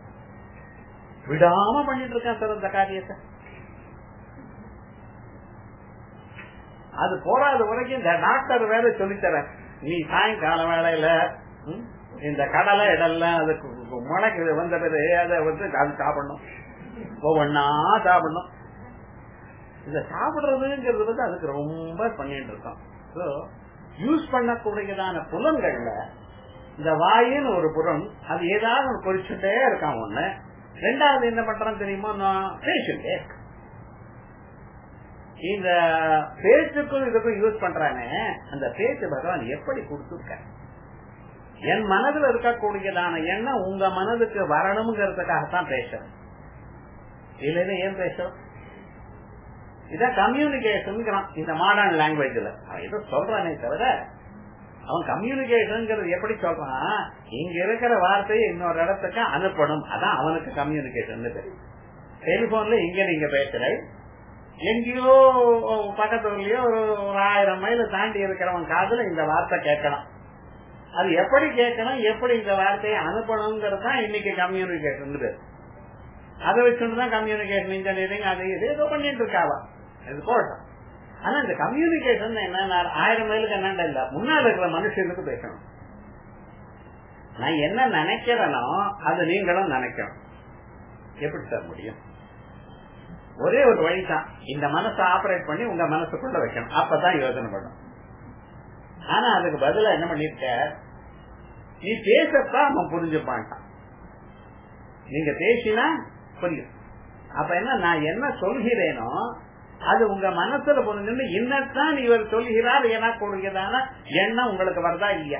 விடாம பண்ணிட்டு இருக்கேன் சார் அந்த காரியத்தை அது போராத வரைக்கும் இந்த டாக்டர் வேற சொல்லித்தர நீ சாயங்கால வேலையில ம், இந்த கடலை இடெல்லாம் அதுக்கு முளைக்கு வந்த பிறகு அதை வந்து அது சாப்பிடணும் ஒவ்வொன்னா சாப்பிடணும் இந்த சாப்பிடுறதுங்கிறது வந்து அதுக்கு ரொம்ப பண்ணிட்டு இருக்கோம் So, யூஸ் பண்ணக்கூடியதான புலன்கள்ல இந்த வாயின்னு ஒரு புறம் அது ஏதாவது ஒண்ணு குறிச்சுட்டே இருக்கான் ஒண்ணு ரெண்டாவது என்ன பண்றான் தெரியுமா நான் பேசிட்டே இருக்கேன். இந்த பேச்சுக்கும் இதுக்கும் யூஸ் பண்றானே அந்த பேச்சு பகவான் எப்படி கொடுத்துருக்க என் மனதில் இருக்கக்கூடியதான எண்ணம் உங்க மனதுக்கு வரணுங்கிறதுக்காகத்தான் பேசுறேன் இல்லைன்னா ஏன் பேசுறோம் இதான் கம்யூனிகேஷன் இந்த மாடர்ன் லாங்குவேஜ்ல அவன் ஏதோ சொல்றானே தவிர அவன் கம்யூனிகேஷன் எப்படி சொல்றான் இங்க இருக்கிற வார்த்தையை இன்னொரு இடத்துக்கு அனுப்பணும் அதான் அவனுக்கு கம்யூனிகேஷன் டெலிபோன்ல இங்க நீங்க பேசுற எங்கேயோ பக்கத்துலயோ ஒரு ஒரு ஆயிரம் மைல தாண்டி இருக்கிறவன் காதுல இந்த வார்த்தை கேட்கணும் அது எப்படி கேட்கணும் எப்படி இந்த வார்த்தையை அனுப்பணுங்கிறது தான் இன்னைக்கு கம்யூனிகேஷன் அதை வச்சுட்டு தான் கம்யூனிகேஷன் இன்ஜினியரிங் அது இது ஏதோ பண்ணிட்டு இருக்காவா இது போட்டோம் ஆனா இந்த கம்யூனிகேஷன் என்ன ஆயிரம் மைலுக்கு என்னண்டா இல்ல முன்னால இருக்கிற மனுஷனுக்கு பேசணும் நான் என்ன நினைக்கிறேனோ அது நீங்களும் நினைக்கணும் எப்படி சார் முடியும் ஒரே ஒரு வழிதான் இந்த மனசை ஆபரேட் பண்ணி உங்க மனசுக்குள்ள வைக்கணும் அப்பதான் யோசனை பண்ணும் ஆனா அதுக்கு பதிலா என்ன பண்ணிருக்க நீ பேசத்தான் அவன் புரிஞ்சுப்பான்ட்டான் நீங்க பேசினா புரியும் அப்ப என்ன நான் என்ன சொல்கிறேனோ அது உங்க மனசுல புரிஞ்சு இன்னத்தான் இவர் சொல்கிறார் என கூடியதான எண்ணம் உங்களுக்கு வருதா இல்லையா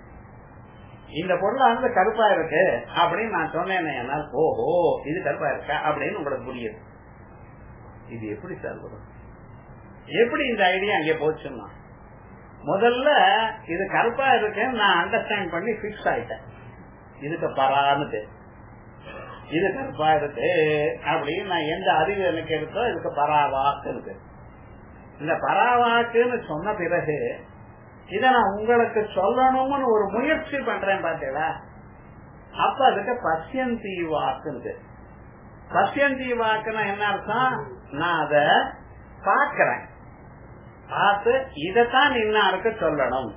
இந்த பொருள் வந்து கருப்பா இருக்கு அப்படின்னு நான் சொன்னேன் என்னால் ஓஹோ இது கருப்பா இருக்கா அப்படின்னு உங்களுக்கு புரியுது இது எப்படி சார் வரும் எப்படி இந்த ஐடியா அங்கே போச்சுன்னா முதல்ல இது கருப்பா இருக்குன்னு நான் அண்டர்ஸ்டாண்ட் பண்ணி பிக்ஸ் ஆயிட்டேன் இதுக்கு பரான்னு பேர் இது கருப்பா இருக்கு அப்படின்னு நான் எந்த அறிவு எனக்கு இருக்கோ இதுக்கு பராவாக்கு இருக்கு இந்த பராவாக்குன்னு சொன்ன பிறகு இத நான் உங்களுக்கு சொல்லணும்னு ஒரு முயற்சி பண்றேன் பாத்தீங்களா அப்ப அதுக்கு பசியந்தி வாக்கு பசியந்தி வாக்குன்னா என்ன அர்த்தம் நான் அத பாக்கிறேன் பார்த்து இதைத்தான் இன்னாருக்கு சொல்லணும்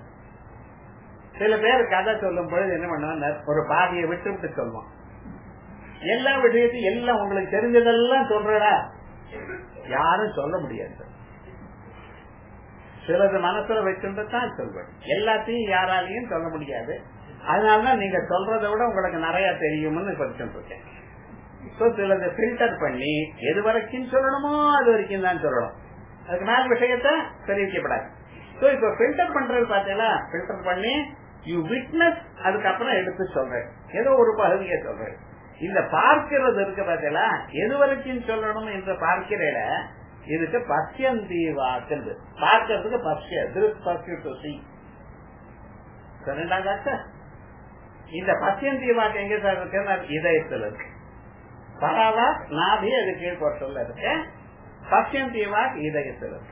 சில பேர் கதை சொல்லும் பொழுது என்ன பண்ணுவாங்க ஒரு பாதியை விட்டு விட்டு சொல்லுவான் எல்லா விஷயத்தையும் எல்லாம் உங்களுக்கு தெரிஞ்சதெல்லாம் சொல்றடா யாரும் சொல்ல முடியாது சிலது மனசுல வச்சுட்டு தான் சொல்வேன் எல்லாத்தையும் யாராலையும் சொல்ல முடியாது அதனாலதான் நீங்க சொல்றதை விட உங்களுக்கு நிறைய தெரியும்னு படிச்சுட்டு இருக்கேன் சிலது பில்டர் பண்ணி எது வரைக்கும் சொல்லணுமோ அது வரைக்கும் தான் சொல்லணும் அதுக்கு மேல விஷயத்த தெரிவிக்கப்படாது சோ இப்ப ஃபில்டர் பண்றது பாத்தீங்களா ஃபில்டர் பண்ணி யூ விட்னஸ் அதுக்கப்புறம் எடுத்து சொல்றேன் ஏதோ ஒரு பகுதியை சொல்றேன் இந்த பார்க்கிறது இருக்கு பாத்தீங்களா எது வரைக்கும் சொல்லணும் என்று பார்க்கிறேட இதுக்கு பசியந்தி வாக்குறது பார்க்கறதுக்கு பசிய திருப் பசிய டு சி ரெண்டாம் டாக்டர் இந்த பசியந்தி வாக்கு எங்க சார் இருக்கு இதயத்தில் இருக்கு பராவா நாபி அது கீழ்போட்டல இருக்கு பசியந்தி வாக்கு இதயத்தில் இருக்கு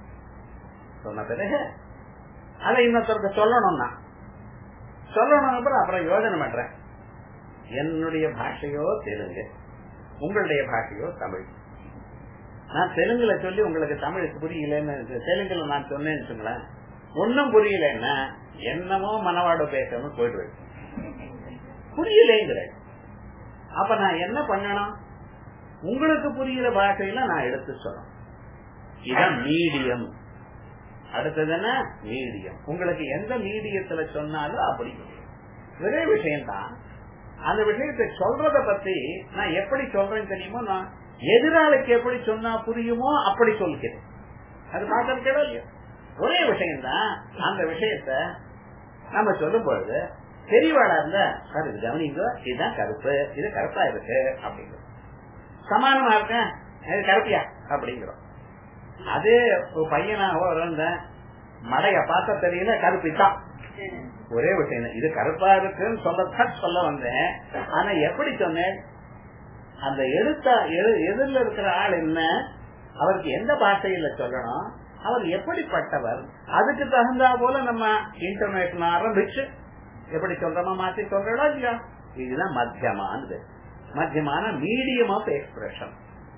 சொன்ன பிறகு அதை இன்னொருத்தருக்கு சொல்லணும்னா சொல்லணும் அப்புறம் அப்புறம் யோஜனை பண்றேன் என்னுடைய பாஷையோ தெலுங்கு உங்களுடைய பாஷையோ தமிழ் நான் தெலுங்குல சொல்லி உங்களுக்கு தமிழ் புரியலன்னு தெலுங்குல நான் சொன்னேன்னு வச்சுங்களேன் ஒன்னும் புரியலன்னா என்னமோ மனவாடு பேசணும் போயிடுவேன் புரியலேங்கிற அப்ப நான் என்ன பண்ணணும் உங்களுக்கு புரியுற பாஷையில நான் எடுத்து சொல்லணும் இதான் மீடியம் அடுத்தது என்ன மீடியம் உங்களுக்கு எந்த மீடியத்துல சொன்னாலும் அப்படி ஒரே விஷயம்தான் அந்த விஷயத்தை சொல்றத பத்தி நான் எப்படி சொல்றேன்னு தெரியுமோ நான் எதிராளிக்கு எப்படி சொன்னா புரியுமோ அப்படி சொல்கிறேன் அது பார்க்கறதுக்கே இல்லையா ஒரே விஷயம்தான் அந்த விஷயத்த நம்ம சொல்லும் பொழுது தெரியவாடா இருந்தா சார் இது கவனிங்க இதுதான் கருப்பு இது கருப்பா இருக்கு அப்படிங்கிறோம் சமானமா இருக்கேன் இது கருப்பியா அப்படிங்கிறோம் அதே பையனாக இருந்த மடைய பார்த்த தெரியல கருப்பித்தான் ஒரே விஷயம் இது கருப்பா இருக்குன்னு சொல்லத்தான் சொல்ல வந்தேன் ஆனா எப்படி சொன்னேன் அந்த எழுத்த எதிரில் இருக்கிற ஆள் என்ன அவருக்கு எந்த பாஷையில சொல்லணும் அவர் எப்படிப்பட்டவர் அதுக்கு தகுந்தா போல நம்ம இன்டர்நெட் ஆரம்பிச்சு எப்படி சொல்றோமா மாத்தி சொல்றோம் இல்லையா இதுதான் மத்தியமானது மத்தியமான மீடியம் ஆஃப் எக்ஸ்பிரஷன்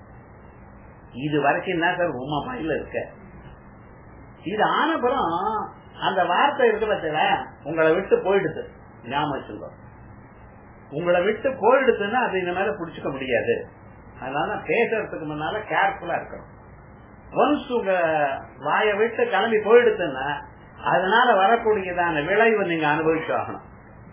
இது வரைக்கும் என்ன சார் உமா பையில இருக்க இது ஆனப்புறம் அந்த வார்த்தை இருக்கு பத்தில உங்களை விட்டு போயிடுது ஞாபகம் வச்சுக்கோ உங்களை விட்டு போயிடுதுன்னா அது இந்த மேல புடிச்சுக்க முடியாது அதனால பேசுறதுக்கு முன்னால கேர்ஃபுல்லா இருக்கணும் ஒன்ஸ் உங்க வாய விட்டு கிளம்பி போயிடுதுன்னா அதனால வரக்கூடியதான விளைவு நீங்க அனுபவிச்சு ஆகணும்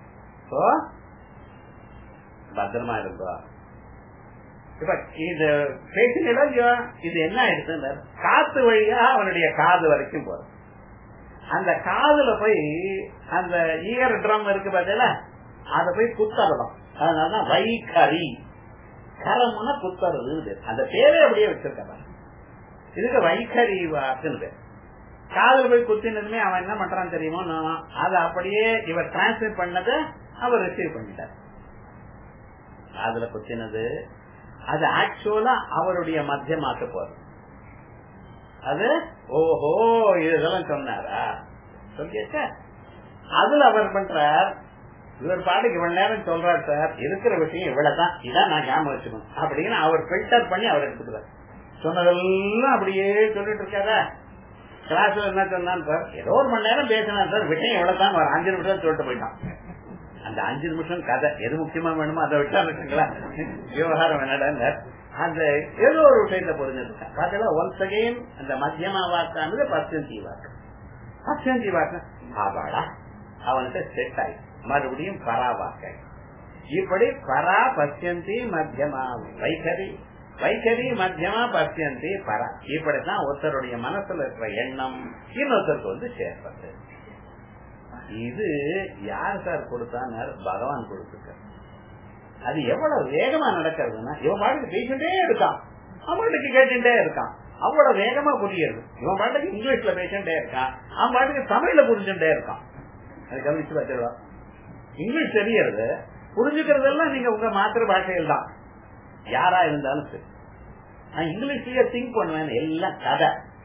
பத்திரமா இருக்கா இப்ப இது பேசினா இது என்ன ஆயிடுச்சு காத்து வழியா அவனுடைய காது வரைக்கும் போறது அந்த காதுல போய் அந்த ஈயர் ட்ரம் இருக்கு பார்த்தீங்களா அத போய் குத்தரலாம் அதனாலதான் வைகரி கரம்னா குத்தறது அந்த பேரே அப்படியே வச்சிருக்க இதுக்கு வைகரி வாக்குன்னு காதல் போய் குத்தினதுமே அவன் என்ன பண்றான் தெரியுமோ அதை அப்படியே இவர் டிரான்ஸ்லேட் பண்ணதை அவர் ரிசீவ் பண்ணிட்டார் காதல குத்தினது அது ஆக்சுவலா அவருடைய மத்தியமாக்க போறது அது ஓஹோ இதெல்லாம் சொன்னாரா சொல்லியாச்சா அதுல அவர் பண்றார் இவர் பாட்டுக்கு இவ்வளவு நேரம் சொல்றாரு சார் இருக்கிற விஷயம் இவ்வளவுதான் இதான் நான் ஞாபகம் வச்சுக்கணும் அப்படின்னு அவர் ஃபில்டர் பண்ணி அவர் எடுத்துக்கிறார் சொன்னதெல்லாம் அப்படியே சொல்லிட்டு இருக்காரா கிளாஸ்ல என்ன சொன்னான் சார் ஏதோ ஒரு மணி நேரம் பேசினார் சார் விஷயம் எவ்வளவுதான் ஒரு அஞ்சு நிமிஷம் சொல்லிட்டு போயிட்டான் அந்த அஞ்சு நிமிஷம் கதை எது முக்கியமா வேணுமோ அதை விட்டா இருக்குங்களா விவகாரம் என்னடா அந்த ஏதோ ஒரு விஷயத்தை புரிஞ்சிருக்கேன் பாத்தீங்களா ஒன்ஸ் அகைன் அந்த மத்தியமா வாக்கானது பர்சன்டி வாக்கு பர்சன்டி வாக்கு ஆபாடா அவனுக்கு செட் ஆயி மறுபடியும் பரா வாக்க இப்படி பரா பசியந்தி மத்தியமா வைகரி வைகரி மத்தியமா பசியந்தி பரா இப்படித்தான் ஒருத்தருடைய மனசுல இருக்கிற எண்ணம் இன்னொருத்தருக்கு வந்து சேர்ப்பது இது யார் சார் கொடுத்தான்னு பகவான் கொடுத்துருக்க அது எவ்வளவு வேகமா நடக்கிறதுன்னா இவன் பாட்டுக்கு பேசிட்டே இருக்கான் அவனுக்கு கேட்டுட்டே இருக்கான் அவ்வளவு வேகமா புரியுது இவன் பாட்டுக்கு இங்கிலீஷ்ல பேசிட்டே இருக்கான் அவன் பாட்டுக்கு தமிழ்ல புரிஞ்சுட்டே இருக்கான் அது கவனிச்சு பார்த்துருவா இங்கிலீஷ் தெரியறது புரிஞ்சுக்கிறதெல்லாம் நீங்க உங்க மாத்திர பாஷையில் தான் யாரா இருந்தாலும் சரி நான் இங்கிலீஷ்லயே திங்க் பண்ணுவேன் எல்லாம் கதை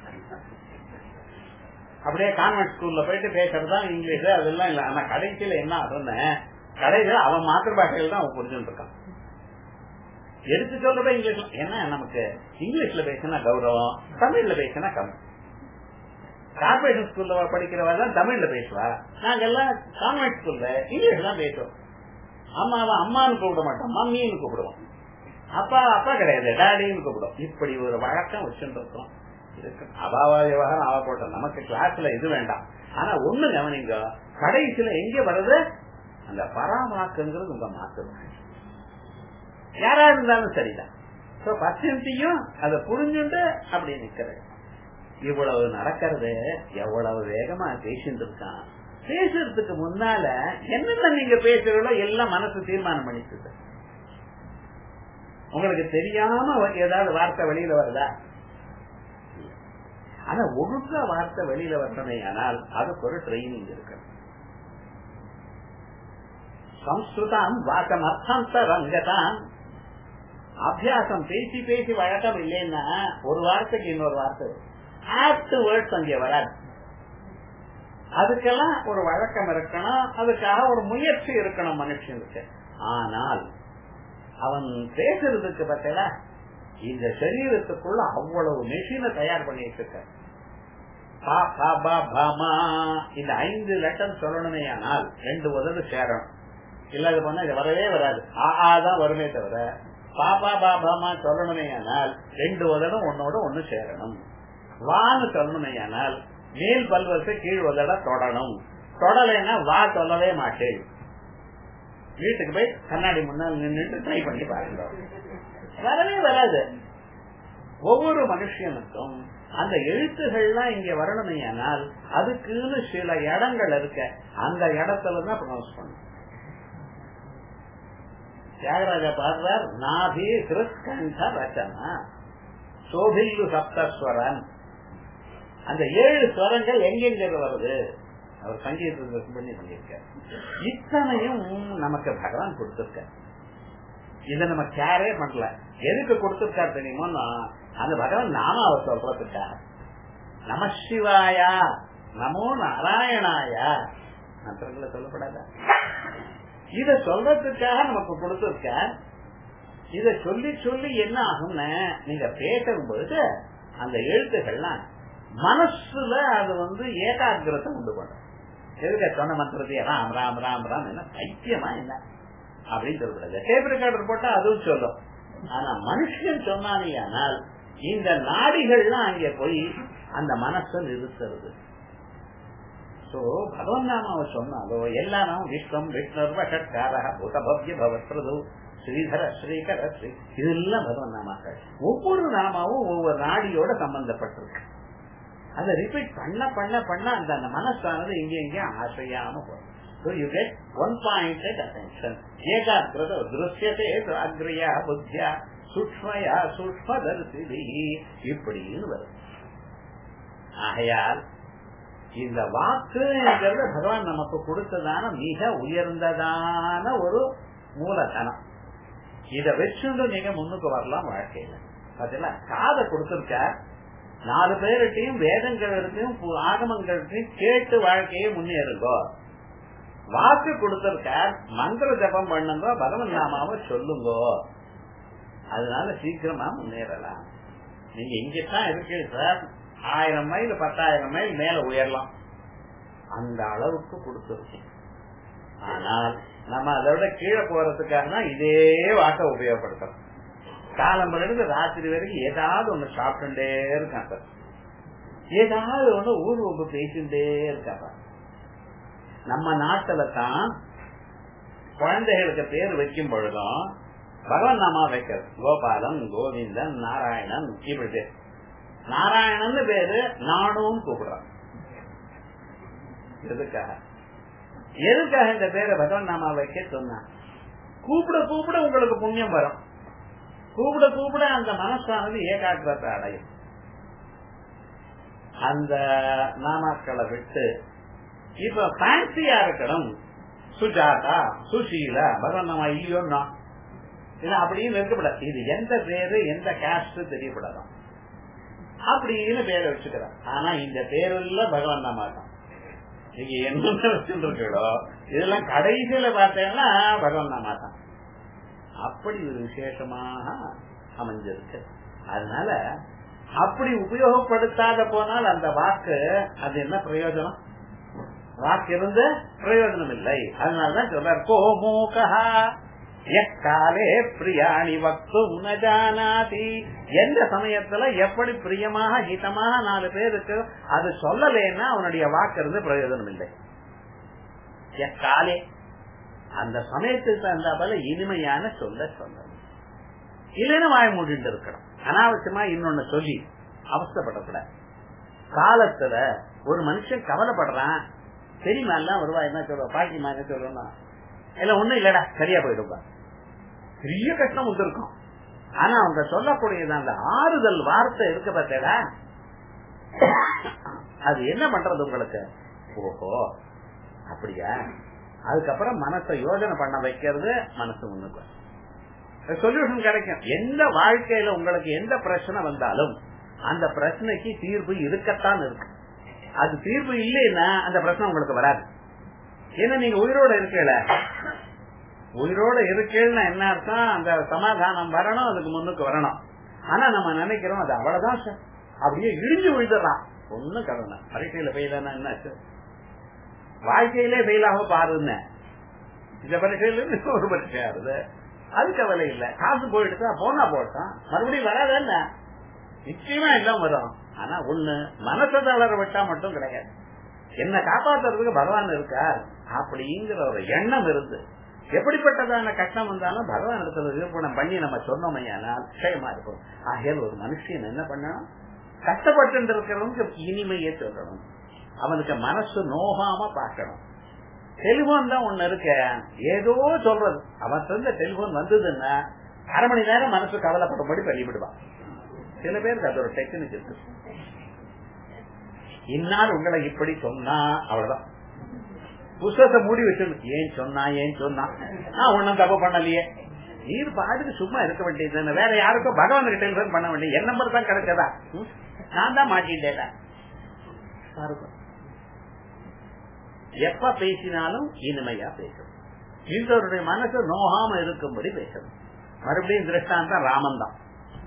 அப்படியே கான்வென்ட் ஸ்கூல்ல போயிட்டு பேசுறதுதான் இங்கிலீஷ் அதெல்லாம் இல்ல ஆனா கடைசியில என்ன ஆகும்னு கடைசியில அவன் மாத்திர பாஷையில் தான் அவன் புரிஞ்சுட்டு இருக்கான் எடுத்து சொல்றத இங்கிலீஷ் ஏன்னா நமக்கு இங்கிலீஷ்ல பேசினா கௌரவம் தமிழ்ல பேசினா கம்மி கார்பரேஷன் ஸ்கூல்ல படிக்கிறவா தான் தமிழ்ல பேசுவா நாங்க எல்லாம் கான்வென்ட் ஸ்கூல்ல இங்கிலீஷ் தான் பேசுவோம் அம்மாவை அம்மான்னு கூப்பிட மாட்டோம் மம்மின்னு கூப்பிடுவோம் அப்பா அப்பா கிடையாது டாடின்னு கூப்பிடும் இப்படி ஒரு வழக்கம் வச்சுட்டு இருக்கோம் அபாவா விவகாரம் அவ போட்டோம் நமக்கு கிளாஸ்ல இது வேண்டாம் ஆனா ஒண்ணு கவனிங்க கடைசியில எங்க வருது அந்த பராமாக்குங்கிறது உங்க மாத்து யாரா இருந்தாலும் சரிதான் பர்சன்டையும் அதை புரிஞ்சுட்டு அப்படி நிக்கிறது இவ்வளவு நடக்கிறது எவ்வளவு வேகமா பேசிட்டு இருக்கான் பேசுறதுக்கு முன்னால என்னென்ன நீங்க பேசுறீங்களோ எல்லாம் மனசு தீர்மானம் பண்ணிட்டு உங்களுக்கு தெரியாம ஏதாவது வார்த்தை வெளியில வருதா ஆனா ஒழுங்கா வார்த்தை வெளியில வரணுமே ஆனால் அதுக்கு ஒரு ட்ரைனிங் இருக்கு சம்ஸ்கிருதம் வாக்கம் அர்த்தாந்தரங்கதான் அபியாசம் பேசி பேசி வழக்கம் இல்லைன்னா ஒரு வார்த்தைக்கு இன்னொரு வார்த்தை ஆப்ட் வேர்ட்ஸ் அங்கே வராது அதுக்கெல்லாம் ஒரு வழக்கம் இருக்கணும் அதுக்காக ஒரு முயற்சி இருக்கணும் மனுஷனுக்கு ஆனால் அவன் பேசுறதுக்கு பார்த்தல இந்த சரீரத்துக்குள்ள அவ்வளவு மெஷினை தயார் பண்ணிட்டு இருக்க இந்த ஐந்து லெட்டர் சொல்லணுமே ஆனால் ரெண்டு உதடு சேரணும் இல்லாத போனா இது வரவே வராது ஆ தான் வருமே தவிர பாப்பா பாபாமா சொல்லணுமே ஆனால் ரெண்டு உதடும் ஒன்னோட ஒண்ணு சேரணும் வான்னு சொல்லணுமே ஆனால் மேல் பல்வரிசை கீழ் உதட தொடணும் தொடலைன்னா வா சொல்லவே மாட்டேன் வீட்டுக்கு போய் கண்ணாடி முன்னால் நின்றுட்டு ட்ரை பண்ணி பாருங்க வரவே வராது ஒவ்வொரு மனுஷனுக்கும் அந்த எழுத்துகள்லாம் இங்க வரணுமே ஆனால் அதுக்குன்னு சில இடங்கள் இருக்க அந்த இடத்துலதான் ப்ரொனவுன்ஸ் பண்ணும் தியாகராஜா பாடுறார் நாபி கிருஷ்கண்ட ரச்சனா சோபில்லு சப்தஸ்வரன் அந்த ஏழு ஸ்வரங்கள் எங்கெங்க வருது அவர் சங்கீத பண்ணி பண்ணியிருக்க இத்தனையும் நமக்கு பகவான் கொடுத்திருக்க இத நம்ம கேரே பண்ணல எதுக்கு கொடுத்திருக்காரு தெரியுமோன்னா அந்த பகவான் நாம அவர் சொல்றதுக்கா நம சிவாயா நமோ நாராயணாயா மந்திரங்களை சொல்லப்படாத இத சொல்றதுக்காக நமக்கு கொடுத்திருக்க இத சொல்லி சொல்லி என்ன ஆகும்னு நீங்க பேசும்போது அந்த எழுத்துக்கள்லாம் மனசுல அது வந்து ஏகாகிரத்தை உண்டு பண்ணும் எதுக்க சொன்ன மந்திரத்தையே ராம் ராம் ராம் ராம் என்ன பைத்தியமா என்ன அப்படின்னு சொல்லக்கூடாது டேப் ரெக்கார்டர் போட்டா அதுவும் சொல்லும் ஆனா மனுஷன் சொன்னானேயானால் இந்த நாடிகள்லாம் அங்கே போய் அந்த மனசை நிறுத்துறது சோ பகவன் நாமாவை சொன்னாலோ எல்லா நாமும் விஸ்வம் விஷ்ணு வஷட்காரா பூதபவ்ய பவத்ரது ஸ்ரீதர ஸ்ரீகர ஸ்ரீ இதெல்லாம் பகவன் நாமாக்கள் ஒவ்வொரு நாமாவும் ஒவ்வொரு நாடியோட சம்பந்தப்பட்டிருக்கு அதை ரிப்பீட் பண்ண பண்ண பண்ண அந்த அந்த மனசானது இங்க இங்க ஆசையாம போகும் So you get one pointed attention. ஏகாகிரத திருஷ்யத்தே அக்ரியா புத்தியா சூக்மயா சூக்மதர்சிதி இப்படின்னு வரும் ஆகையால் இந்த வாக்குங்கிறது பகவான் நமக்கு கொடுத்ததான மிக உயர்ந்ததான ஒரு மூலதனம் இத வச்சுண்டு நீங்க முன்னுக்கு வரலாம் வாழ்க்கையில பாத்தீங்களா காதை கொடுத்திருக்க நாலு பேர்கிட்டையும் வேதங்கள்கிட்டையும் ஆகமங்கள்கிட்டையும் கேட்டு வாழ்க்கையை முன்னேறுங்கோ வாக்கு கொடுத்திருக்க மந்திர ஜபம் பண்ணுங்க பகவன் நாமாவை சொல்லுங்கோ அதனால சீக்கிரமா முன்னேறலாம் நீங்க இங்கதான் இருக்கு சார் ஆயிரம் மைல் பத்தாயிரம் மைல் மேல உயரலாம் அந்த அளவுக்கு கொடுத்துருக்கோம் ஆனால் நம்ம அதோட கீழே போறதுக்காக தான் இதே வாக்க உபயோகப்படுத்துறோம் காலம்பரிலிருந்து ராத்திரி வரைக்கும் ஏதாவது ஒண்ணு சாப்பிட்டுட்டே இருக்கான் சார் ஏதாவது ஒண்ணு ஊர் ஊருக்கு பேசிட்டே இருக்காப்பா நம்ம நாட்டுல தான் குழந்தைகளுக்கு பேர் வைக்கும் பொழுதும் பகவான் நாமா வைக்கிறது கோபாலன் கோவிந்தன் நாராயணன் இப்படி பேர் நாராயணன் பேரு நானும் கூப்பிடுறான் எதுக்காக எதுக்காக இந்த பேரை பகவான் நாமா வைக்க சொன்ன கூப்பிட கூப்பிட உங்களுக்கு புண்ணியம் வரும் கூப்பிட கூப்பிட அந்த மனசானது ஏகாகிரத்தை அடையும் அந்த நாமாக்களை விட்டு இப்ப ஃபேன்சியா இருக்கணும் சுஜாதா சுஷீலா பகவான் நாமா இல்லையோன்னா அப்படின்னு இருக்கப்படாது இது எந்த பேரு எந்த கேஸ்ட் தெரியப்படாதான் அப்படின்னு பேரை வச்சுக்கிறான் ஆனா இந்த பேருல பகவான் நாமா தான் நீங்க என்ன வச்சுருக்கீங்களோ இதெல்லாம் கடைசியில பார்த்தீங்கன்னா பகவான் நாமா தான் அப்படி ஒரு விசேஷமாக அமைஞ்சிருக்கு அதனால அப்படி உபயோகப்படுத்தாத போனால் அந்த வாக்கு அது என்ன பிரயோஜனம் வாக்கு இருந்து பிரயோஜனம் இல்லை அதனாலதான் சொல்றார் கோமூகா எக்காலே பிரியாணி வக்து உனஜானாதி எந்த சமயத்துல எப்படி பிரியமாக ஹிதமாக நாலு பேருக்கு அது சொல்லலைன்னா அவனுடைய வாக்கு இருந்து பிரயோஜனம் இல்லை எக்காலே அந்த சமயத்துக்கு தகுந்த போல இனிமையான சொல்ல சொல்லணும் இல்லைன்னா வாய மூடிட்டு இருக்கணும் அனாவசியமா இன்னொன்னு சொல்லி அவசரப்படக்கூடாது காலத்துல ஒரு மனுஷன் கவலைப்படுறான் தெரியுமா எல்லாம் வருவா என்ன சொல்லுவா பாட்டிமா என்ன சொல்லுவா இல்ல ஒண்ணும் இல்லடா சரியா போயிடும்பா பெரிய கஷ்டம் வந்திருக்கும் ஆனா அவங்க சொல்லக்கூடியது அந்த ஆறுதல் வார்த்தை இருக்க பார்த்தேடா அது என்ன பண்றது உங்களுக்கு ஓஹோ அப்படியா அதுக்கப்புறம் மனசை யோஜனை பண்ண வைக்கிறது மனசு முன்னுக்கு சொல்யூஷன் கிடைக்கும் எந்த வாழ்க்கையில உங்களுக்கு எந்த பிரச்சனை வந்தாலும் அந்த பிரச்சனைக்கு தீர்வு இருக்கத்தான் இருக்கு அது தீர்வு இல்லைன்னா அந்த பிரச்சனை உங்களுக்கு வராது ஏன்னா நீங்க உயிரோட இருக்கல உயிரோட இருக்கேன்னா என்ன அர்த்தம் அந்த சமாதானம் வரணும் அதுக்கு முன்னுக்கு வரணும் ஆனா நம்ம நினைக்கிறோம் அது அவ்வளவுதான் சார் அப்படியே இடிஞ்சு விழுதுறான் ஒண்ணும் கடனை பரீட்சையில ஃபெயிலானா என்னாச்சு வாழ்க்கையிலே ஃபெயிலாக பாருன்னு இந்த பரீட்சையில இருந்து ஒரு பரீட்சை ஆகுது அது கவலை இல்ல காசு போயிடுச்சா போனா போட்டான் மறுபடியும் வராது என்ன நிச்சயமா எல்லாம் வரும் ஆனா ஒண்ணு மனசை தளர விட்டா மட்டும் கிடையாது என்ன காப்பாத்துறதுக்கு பகவான் இருக்கார் அப்படிங்கிற ஒரு எண்ணம் இருந்து எப்படிப்பட்டதான கஷ்டம் வந்தாலும் பகவான் இடத்துல நிரூபணம் பண்ணி நம்ம சொன்னோமையானால் நிச்சயமா இருக்கும் ஆகையால் ஒரு மனுஷன் என்ன பண்ணணும் கஷ்டப்பட்டு இருக்கிறவனுக்கு இனிமையே சொல்லணும் அவனுக்கு மனசு நோகாம பார்க்கணும் டெலிபோன் தான் ஒண்ணு இருக்க ஏதோ சொல்றது அவன் சொந்த டெலிபோன் வந்ததுன்னா அரை மணி நேரம் மனசு கவலைப்படும்படி வெளிவிடுவான் சில பேருக்கு அது ஒரு டெக்னிக் இருக்கு இன்னால் உங்களை இப்படி சொன்னா அவ்வளவுதான் புஸ்தகத்தை மூடி வச்சு ஏன் சொன்னா ஏன் சொன்னா நான் ஒன்னும் தப்பு பண்ணலையே நீர் பாட்டுக்கு சும்மா இருக்க வேண்டியது வேற யாருக்கும் பகவானுக்கு டெலிபோன் பண்ண வேண்டிய என் நம்பர் தான் கிடைச்சதா நான் தான் மாட்டிட்டேன் எப்ப பேசினாலும் இனிமையா பேசணும் இன்னொருடைய மனசு நோகாம இருக்கும்படி பேசணும் மறுபடியும் திருஷ்டாந்தம் ராமன் தான்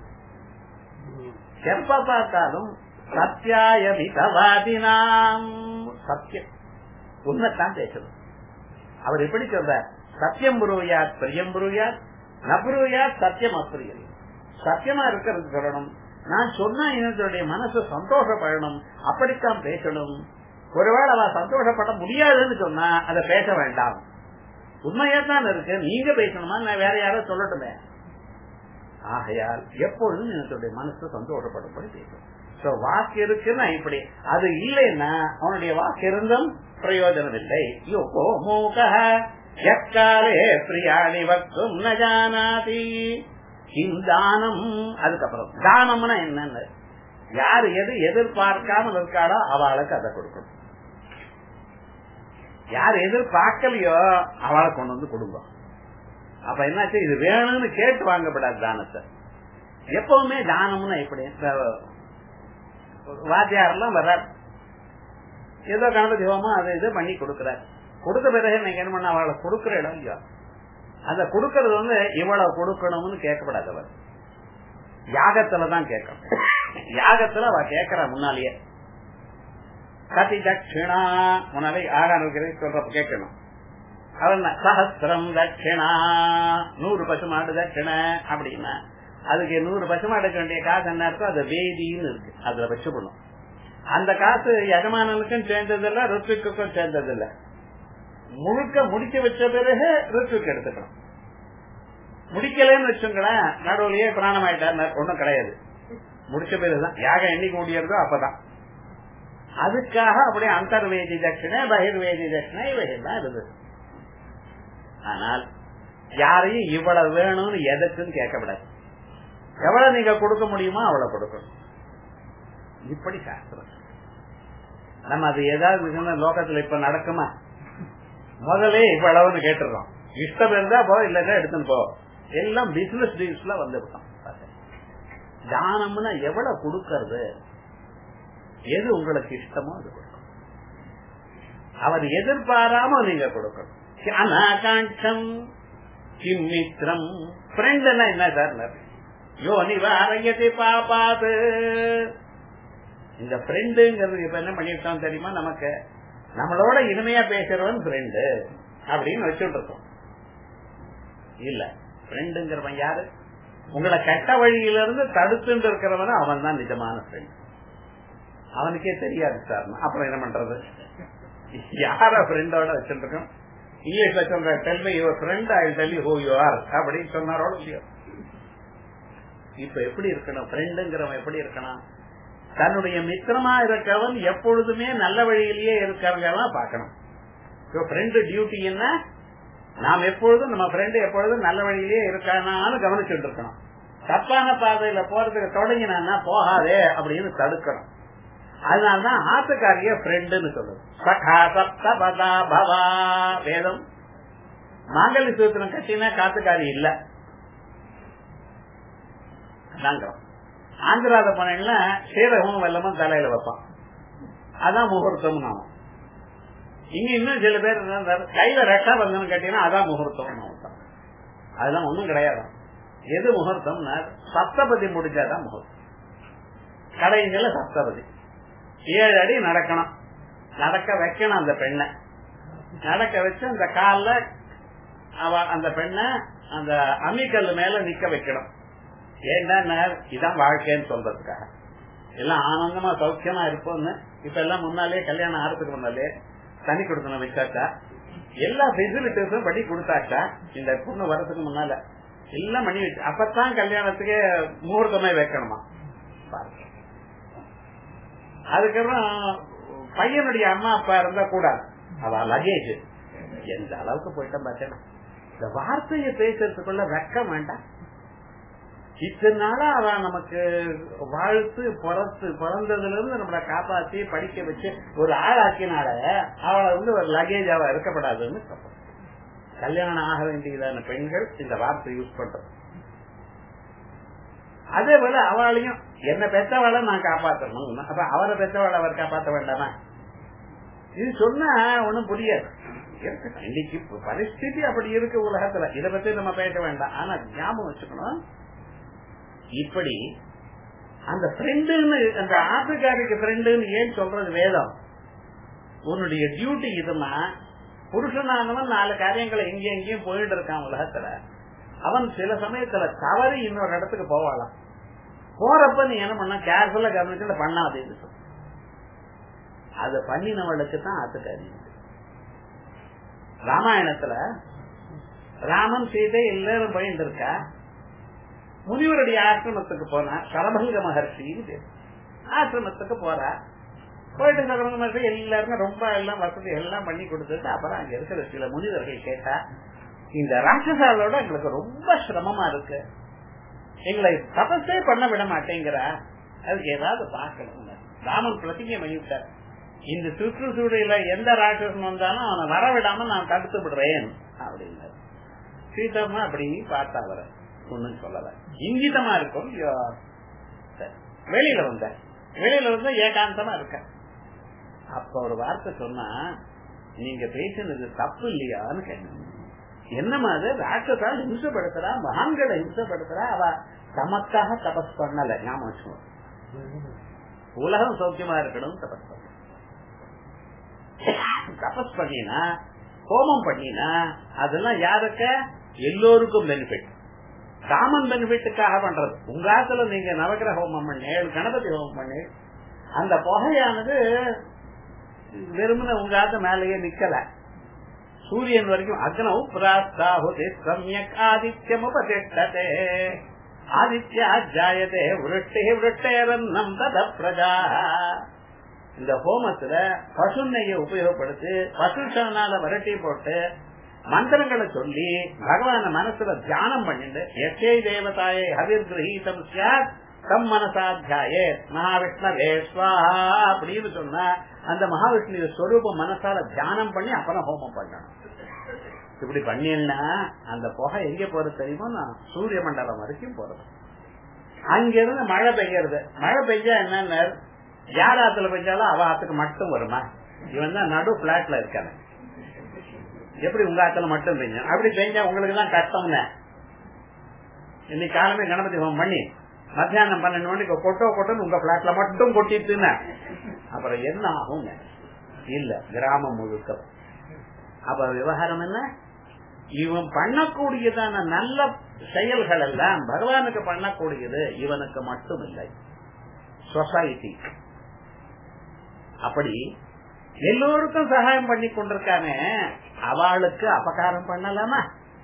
எப்ப பார்த்தாலும் சத்தியாயமிதவாதினாம் சத்தியம் உண்மைத்தான் பேசணும் அவர் எப்படி சொல்றார் சத்தியம் புருவியார் பிரியம் புருவியார் நபுருவியார் சத்தியம் அப்பிரியம் சத்தியமா இருக்கிறது சொல்லணும் நான் சொன்னா என்னுடைய மனசு சந்தோஷப்படணும் அப்படித்தான் பேசணும் ஒருவேளை அவ சந்தோஷப்பட முடியாதுன்னு சொன்னா அதை பேச வேண்டாம் உண்மையா தான் இருக்கு நீங்க பேசணுமா நான் வேற யாரோ சொல்லட்டுமே ஆகையால் எப்பொழுதும் என்னுடைய மனசு சந்தோஷப்படும்படி பேசும் சோ வாக்கு இருக்குன்னா இப்படி அது இல்லைன்னா அவனுடைய வாக்கு இருந்தும் பிரயோஜனம் இல்லை யோகோ மூக எக்காலே பிரியாணி வக்கும் நஜானாதி தானம் அதுக்கப்புறம் தானம்னா என்னன்னு யார் எது எதிர்பார்க்காம இருக்காளோ அவளுக்கு அதை கொடுக்கணும் யார் எதிர்பார்க்கலையோ அவளை கொண்டு வந்து கொடுங்க அப்ப என்னாச்சு இது வேணும்னு கேட்டு வாங்கப்படாது தானத்தை எப்பவுமே தானம்னா எப்படி வாத்தியார் எல்லாம் வர்றார் ஏதோ கணபதி ஹோமம் அதை இது பண்ணி கொடுக்கிறார் கொடுத்த பிறகு நீங்க என்ன பண்ண அவளை கொடுக்கிற இடம் இல்லையா அந்த கொடுக்கறது வந்து இவ்வளவு கொடுக்கணும்னு கேட்கப்படாது அவர் யாகத்துலதான் கேட்கணும் யாகத்துல அவ கேட்கற முன்னாலேயே கதி தட்சிணா முன்னாலே ஆகாரம் சொல்றப்ப கேட்கணும் அவன் சஹசிரம் தட்சிணா நூறு பசுமாடு தட்சிணை அப்படின்னா அதுக்கு நூறு பசுமாடுக்க வேண்டிய காசு என்ன இருக்கும் அது வேதின்னு இருக்கு அதுல வச்சுக்கணும் அந்த காசு எஜமானனுக்கும் சேர்ந்தது இல்ல ருத்துக்கும் சேர்ந்தது இல்ல முழுக்க முடிக்க வச்ச பிறகு ருத்துக்கு எடுத்துக்கணும் முடிக்கலன்னு வச்சுங்களேன் நடுவுலயே பிராணம் ஆயிட்டார் ஒண்ணும் கிடையாது முடிச்ச பிறகுதான் யாகம் என்னைக்கு முடியறதோ அப்பதான் அதுக்காக அப்படியே அந்தர்வேதி தட்சிணை பகிர்வேதி தட்சிணை இவைகள் தான் இருந்தது ஆனால் யாரையும் இவ்வளவு வேணும்னு எதுக்குன்னு கேட்கப்படாது எவ்வளவு நீங்க கொடுக்க முடியுமோ அவ்வளவு கொடுக்கணும் இப்படி சாஸ்திரம் நம்ம அது ஏதாவது லோகத்துல இப்ப நடக்குமா முதலே இவ்வளவுன்னு கேட்டுறோம் இஷ்டம் இருந்தா போ இல்லன்னா எடுத்துன்னு போ எல்லாம் பிசினஸ் டீல்ஸ்ல வந்துவிட்டோம் தானம்னா எவ்வளவு கொடுக்கறது எது உங்களுக்கு இஷ்டமோ அது கொடுக்கணும் அவர் எதிர்பாராம நீங்க கொடுக்கணும் அனாகாட்சம் கிம்மித்ரம் ஃப்ரெண்ட்னா என்ன சார் யோ நிவாரயத்தை பாப்பாது இந்த ஃப்ரெண்டுங்கிறது இப்ப என்ன பண்ணிருக்கோம் தெரியுமா நமக்கு நம்மளோட இனிமையா பேசுறவன் ஃப்ரெண்டு அப்படின்னு வச்சுட்டு இருக்கோம் இல்ல ஃப்ரெண்டுங்கிறவன் யாரு உங்களை கெட்ட வழியில இருந்து தடுத்துட்டு இருக்கிறவன் அவன் தான் நிஜமான ஃப்ரெண்ட் அவனுக்கே தெரியாது சார் அப்புறம் என்ன பண்றது யார ஃப்ரெண்டோட வச்சுட்டு இருக்கோம் இங்கிலீஷ்ல சொல்ற tell me your friend I tell you who you are அப்படின்னு சொன்னாரோட இல்லையோ இப்ப எப்படி இருக்கணும் ஃப்ரெண்டுங்கிறவன் எப்படி இருக்கணும் தன்னுடைய மித்திரமா இருக்கவன் எப்பொழுதுமே நல்ல வழியிலேயே இருக்கிறவங்க பார்க்கணும் ஃப்ரெண்டு டியூட்டி என்ன நாம் எப்பொழுதும் நம்ம ஃப்ரெண்டு எப்பொழுதும் நல்ல வழியிலேயே இருக்கானான்னு கவனிச்சுட்டு இருக்கணும் தப்பான பாதையில போறதுக்கு தொடங்கினா போகாதே அப்படின்னு தடுக்கணும் அதனாலதான் ஆத்துக்காரிய ஃப்ரெண்டுன்னு சொல்லுது சகா சப்த பதா பவா வேதம் மாங்கல்ய சூத்திரம் கட்டினா காத்துக்காரி இல்ல ஆந்திராத பண்ணல சீரகமும் வெள்ளமும் தலையில வைப்பான் அதான் முகூர்த்தம் நாம இங்க இன்னும் சில பேர் கையில ரெட்டா பந்தனம் கட்டினா அதான் முகூர்த்தம் அதெல்லாம் ஒண்ணும் கிடையாது எது முகூர்த்தம்னா சப்தபதி முடிஞ்சாதான் முகூர்த்தம் கடைங்கள சப்தபதி ஏழு அடி நடக்கணும் நடக்க வைக்கணும் அந்த பெண்ணை நடக்க வச்சு அந்த கால அவ அந்த பெண்ணை அந்த அம்மிக்கல் மேல நிக்க வைக்கணும் ஏன்னா இதான் வாழ்க்கைன்னு சொல்றதுக்காக எல்லாம் ஆனந்தமா சௌக்கியமா இருப்போம்னு இப்ப எல்லாம் முன்னாலே கல்யாணம் ஆறதுக்கு முன்னாலே தனி கொடுக்கணும் வச்சாச்சா எல்லா பெசிலிட்டிஸும் படி கொடுத்தாச்சா இந்த பொண்ணு வரதுக்கு முன்னால எல்லாம் பண்ணி வச்சு அப்பதான் கல்யாணத்துக்கு முகூர்த்தமே வைக்கணுமா பாருங்க அதுக்கப்புறம் பையனுடைய அம்மா அப்பா இருந்தா கூடாது அவ லகேஜ் எந்த அளவுக்கு போயிட்டோம் பார்த்தேன் இந்த வார்த்தையை பேசுறதுக்குள்ள வெக்கம் வேண்டாம் இத்தனை நாளா அவ நமக்கு வாழ்த்து பிறத்து பிறந்ததுல இருந்து நம்மளை காப்பாத்தி படிக்க வச்சு ஒரு ஆளாக்கினால அவளை வந்து ஒரு லகேஜ் அவ இருக்கப்படாதுன்னு சொல்றோம் கல்யாணம் ஆக வேண்டியதான பெண்கள் இந்த வார்த்தை யூஸ் பண்றோம் அதே போல அவளையும் என்ன பெற்றவளை நான் காப்பாற்றணும் அப்ப அவரை பெற்றவளை அவர் காப்பாற்ற வேண்டாமா இது சொன்னா ஒண்ணும் புரியாது இன்னைக்கு பரிஸ்திதி அப்படி இருக்கு உலகத்துல இதை பத்தி நம்ம பேச வேண்டாம் ஆனா ஞாபகம் வச்சுக்கணும் இப்படி அந்த ஃப்ரெண்டுன்னு அந்த ஆத்துக்காரிக்கு ஃப்ரெண்டுன்னு ஏன் சொல்றது வேதம் உன்னுடைய டியூட்டி இதுமா புருஷனானவன் நாலு காரியங்களை எங்கேயும் எங்கேயும் போயிட்டு இருக்கான் உலகத்துல அவன் சில சமயத்துல தவறி இன்னொரு இடத்துக்கு போவாளாம் போறப்ப நீ என்ன பண்ண கேர்ஃபுல்லா கவனிச்சு பண்ணாதேன்னு சொல்ல அது பண்ணினவளுக்கு தான் ஆத்துக்காரி ராமாயணத்துல ராமன் சீதை எல்லாரும் போயிட்டு இருக்கா முனிவருடைய ஆசிரமத்துக்கு போனா சரபங்க மகர்ஷி ஆசிரமத்துக்கு போறா போயிட்டு சரபங்க மகர்ஷி எல்லாருமே ரொம்ப எல்லாம் வசதி எல்லாம் பண்ணி கொடுத்துட்டு அப்புறம் அங்க இருக்கிற சில முனிவர்கள் கேட்டா இந்த ராட்சசாலோட எங்களுக்கு ரொம்ப சிரமமா இருக்கு எங்களை தபஸே பண்ண விட மாட்டேங்கிறா அதுக்கு ஏதாவது பார்க்கணும் ராமன் பிரதிஜை பண்ணிவிட்டார் இந்த சுற்றுச்சூழல எந்த ராட்சசன் வந்தாலும் அவனை வரவிடாம நான் தடுத்து விடுறேன் அப்படின்னாரு சீதம்மா அப்படி பார்த்தா அவரை ஒண்ணும் சொல்லல இங்கிதமா இருக்கும் வெளியில வந்த வெளியில வந்து ஏகாந்தமா இருக்க அப்ப ஒரு வார்த்தை சொன்னா நீங்க பேசினது தப்பு இல்லையான்னு கேட்டேன் என்னமா அது ராட்சசால் ஹிம்சப்படுத்துறா மகான்களை ஹிம்சப்படுத்துறா அவ தமக்காக தபஸ் பண்ணல ஞாபகம் உலகம் சௌக்கியமா இருக்கணும் தபஸ் பண்ண தபஸ் பண்ணினா ஹோமம் பண்ணினா அதெல்லாம் யாருக்க எல்லோருக்கும் பெனிஃபிட் காமன் பெனிஃபிட்டுக்காக பண்றது உங்க ஆத்துல நீங்க நவகிரக ஹோமம் பண்ணி கணபதி ஹோமம் பண்ணி அந்த புகையானது வெறுமன உங்க ஆத்த மேலேயே நிக்கல சூரியன் வரைக்கும் அக்னௌ பிராஸ்தாஹுதி சமயக் ஆதித்யம் உபதிஷ்டதே ஆதித்யா ஜாயதே விருட்டே விருட்டேரன்னம் தத பிரஜா இந்த ஹோமத்துல பசு நெய்யை உபயோகப்படுத்தி பசுஷனால வரட்டி போட்டு மந்திரங்களை சொல்லி பகவான மனசுல தியானம் பண்ணிட்டு எஸ்ஐ தேவதாயை ஹவிர் கிரகீதம் சாத் தம் மனசாத்தியாயே மகாவிஷ்ணவே ஸ்வாஹா அப்படின்னு சொன்னா அந்த மகாவிஷ்ணு ஸ்வரூப மனசால தியானம் பண்ணி அப்புறம் ஹோமம் பண்ணணும் இப்படி பண்ணீங்கன்னா அந்த புகை எங்க போறது தெரியுமோ நான் சூரிய மண்டலம் வரைக்கும் போறது அங்கிருந்து மழை பெய்யறது மழை பெய்ஞ்சா என்னன்னு யார் ஆத்துல பெஞ்சாலும் அவ ஆத்துக்கு மட்டும் வருமா இவன் தான் நடு பிளாட்ல இருக்கான எப்படி உங்க ஆத்துல மட்டும் பெய்யும் அப்படி பெஞ்சா உங்களுக்கு தான் கஷ்டம்னு இன்னைக்கு காலமே கணபதி ஹோம் பண்ணி மத்தியானம் பன்னெண்டு மணிக்கு கொட்டோ கொட்டோன்னு உங்க பிளாட்ல மட்டும் கொட்டிட்டுன்னு அப்புறம் என்ன ஆகும் இல்ல கிராமம் முழுக்க அப்ப விவகாரம் என்ன இவன் பண்ணக்கூடியதான நல்ல செயல்கள் எல்லாம் பகவானுக்கு பண்ணக்கூடியது இவனுக்கு மட்டும் இல்லை சொசைட்டி அப்படி எல்லோருக்கும் சகாயம் பண்ணி கொண்டிருக்கானே அவளுக்கு அபகாரம் பண்ணலாமா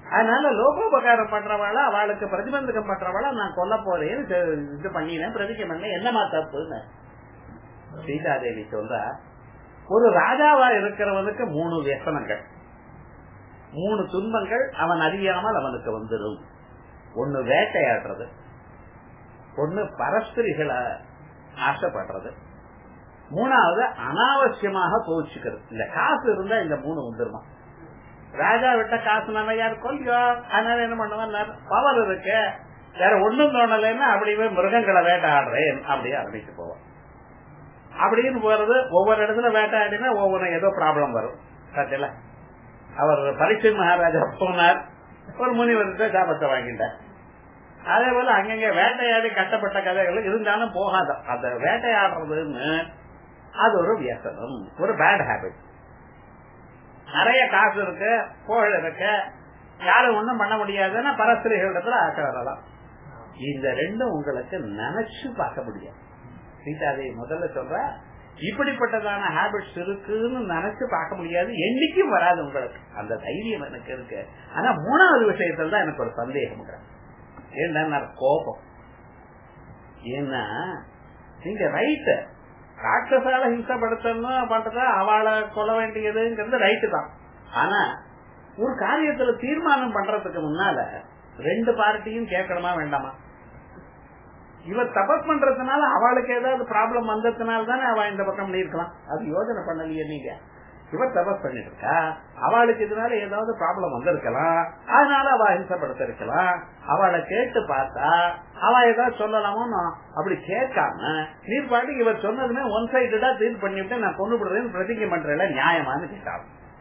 அதனால லோகோபகாரம் பண்றவாளா அவளுக்கு பிரதிபந்தகம் பண்றவாளா நான் கொல்ல போறேன்னு செ- இது பண்ணினேன் பிரதிக்க பண்ண என்னமா தப்புன்னு சீதாதேவி சொல்றா ஒரு ராஜாவா இருக்கிறவனுக்கு மூணு வியசனங்கள் மூணு துன்பங்கள் அவன் அறியாமல் அவனுக்கு வந்துடும் ஒண்ணு வேட்டையாடுறது ஒண்ணு பரஸ்திரிகளை ஆசைப்படுறது மூணாவது அனாவசியமாக போச்சுக்கிறது இந்த காசு இருந்தா இந்த மூணு வந்துருமா ராஜா விட்ட காசு நிறைய இருக்கும் இல்லையோ அதனால என்ன பண்ணுவான் பவர் இருக்கு வேற ஒண்ணும் தோணலைன்னா அப்படியே மிருகங்களை வேட்டையாடுறேன் அப்படியே ஆரம்பிச்சு போவான் அப்படின்னு போறது ஒவ்வொரு இடத்துல வேட்டையாடினா ஒவ்வொரு ஏதோ ப்ராப்ளம் வரும் கட்டில அவர் பரீட்சை மகாராஜா போனார் ஒரு முனிவர்கிட்ட சாபத்தை வாங்கிட்டார் அதே போல அங்கங்க வேட்டையாடி கட்டப்பட்ட கதைகள் இருந்தாலும் போகாத அந்த வேட்டையாடுறதுன்னு அது ஒரு வியசனம் ஒரு பேட் ஹேபிட் நிறைய காசு இருக்கு புகழ் இருக்கு யாரும் ஒண்ணும் பண்ண முடியாதுன்னா பரஸ்திரிகளிடத்துல ஆசை வரலாம் இந்த ரெண்டும் உங்களுக்கு நினைச்சு பார்க்க முடியாது சீதாதேவி முதல்ல சொல்ற இப்படிப்பட்டதான ஹேபிட்ஸ் இருக்குன்னு நினைச்சு பார்க்க முடியாது என்னைக்கும் வராது உங்களுக்கு அந்த தைரியம் எனக்கு இருக்கு ஆனா மூணாவது விஷயத்துல தான் எனக்கு ஒரு சந்தேகம் ஏன்னா கோபம் ஏன்னா நீங்க ரைட்டு ராட்சசால ஹிம்சப்படுத்தணும் பண்றத அவளை கொல்ல வேண்டியதுங்கிறது ரைட்டு தான் ஆனா ஒரு காரியத்துல தீர்மானம் பண்றதுக்கு முன்னால ரெண்டு பார்ட்டியும் கேட்கணுமா வேண்டாமா இவர் தபஸ் பண்றதுனால அவளுக்கு ஏதாவது ப்ராப்ளம் வந்ததுனால தானே அவ இந்த பக்கம் பண்ணிருக்கலாம் அது யோசனை பண்ணலையே நீங்க இவர் தபஸ் பண்ணிட்டு இருக்கா அவளுக்கு இதனால ஏதாவது ப்ராப்ளம் வந்திருக்கலாம் அதனால அவ அஹிம்சப்படுத்த இருக்கலாம் அவளை கேட்டு பார்த்தா அவ ஏதாவது சொல்லலாமோ அப்படி கேட்காம நீர் பாட்டுக்கு இவர் சொன்னதுமே ஒன் சைடடா தீர்ப்பு பண்ணிவிட்டு நான் கொண்டு விடுறேன்னு பிரதிஜை பண்றேன் நியாயமானு கேட்டாங்க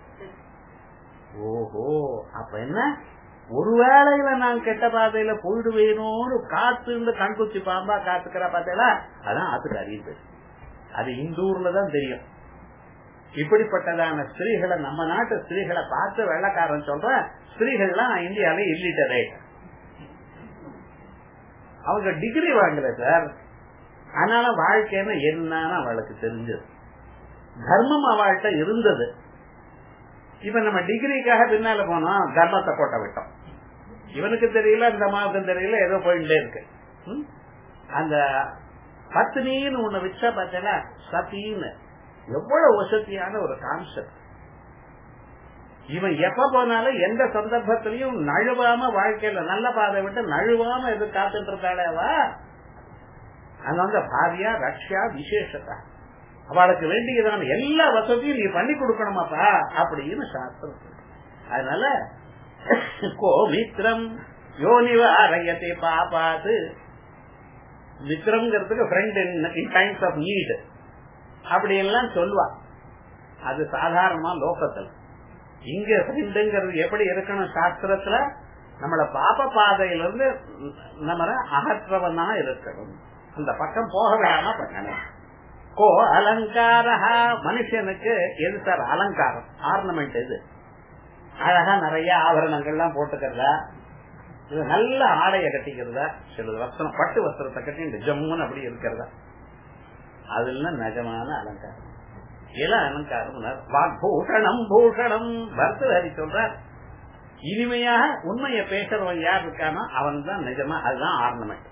ஓஹோ அப்ப என்ன ஒரு வேளையில நான் கெட்ட பாதையில போயிடுவேனோன்னு காத்து இருந்து கண்குச்சி பாம்பா காத்துக்கிற பார்த்தேடா அதான் ஆத்துக்கு அறிவு அது இந்த ஊர்ல தான் தெரியும் இப்படிப்பட்டதான ஸ்திரீகளை நம்ம நாட்டு ஸ்திரீகளை பார்த்து வெள்ளக்காரன் சொல்ற ஸ்திரீகள்லாம் இந்தியாவில இல்லிட்டரேட் அவங்க டிகிரி வாங்கல சார் அதனால வாழ்க்கைன்னு என்னன்னு அவளுக்கு தெரிஞ்சது தர்மம் அவள்கிட்ட இருந்தது இப்ப நம்ம டிகிரிக்காக பின்னால போனோம் தர்மத்தை போட்ட விட்டோம் இவனுக்கு தெரியல இந்த மாவுக்கு தெரியல ஏதோ போயிட்டே இருக்கு ம்? அந்த பத்தினின்னு ஒண்ணு வச்சா பார்த்தீங்கன்னா சத்தின்னு எவ்வளவு வசதியான ஒரு கான்செப்ட் இவன் எப்ப போனாலும் எந்த சந்தர்ப்பத்திலையும் நழுவாம வாழ்க்கையில நல்ல பாதை விட்டு நழுவாம எது காத்துட்டு இருக்காளேவா அது வந்து பாரியா ரஷ்யா விசேஷத்தா அவளுக்கு வேண்டியதான எல்லா வசதியும் நீ பண்ணி கொடுக்கணுமாப்பா அப்படின்னு சாஸ்திரம் சொல்லுது. அதனால கோ மித்ரம் யோனிவ அரயத்தை பாப்பாத்து மித்ரம்ங்கிறதுக்கு friend in times of need அப்படி எல்லாம் சொல்லுவா அது சாதாரணமா லோகத்தில் இங்க ஃப்ரெண்டுங்கிறது எப்படி இருக்கணும் சாஸ்திரத்துல நம்மள பாப பாதையிலிருந்து நம்ம அகற்றவனா இருக்கணும் அந்த பக்கம் போக வேணாம பண்ணணும் கோ அலங்கார மனுஷனுக்கு எது சார் அலங்காரம் ஆர்னமெண்ட் இது அழகா நிறைய ஆபரணங்கள்லாம் போட்டுக்கிறதா இது நல்ல ஆடைய கட்டிக்கிறதா சில வஸ்திரம் பட்டு வஸ்திரத்தை கட்டி ஜம்முன்னு அப்படி இருக்கிறதா அதுல நிஜமான அலங்காரம் இல அலங்காரம் வாக்பூஷணம் பூஷணம் பர்தஹரி சொல்றார் இனிமையாக உண்மையை பேசுறவன் யார் இருக்கானோ அவன் தான் நிஜமா அதுதான் ஆர்னமெண்ட்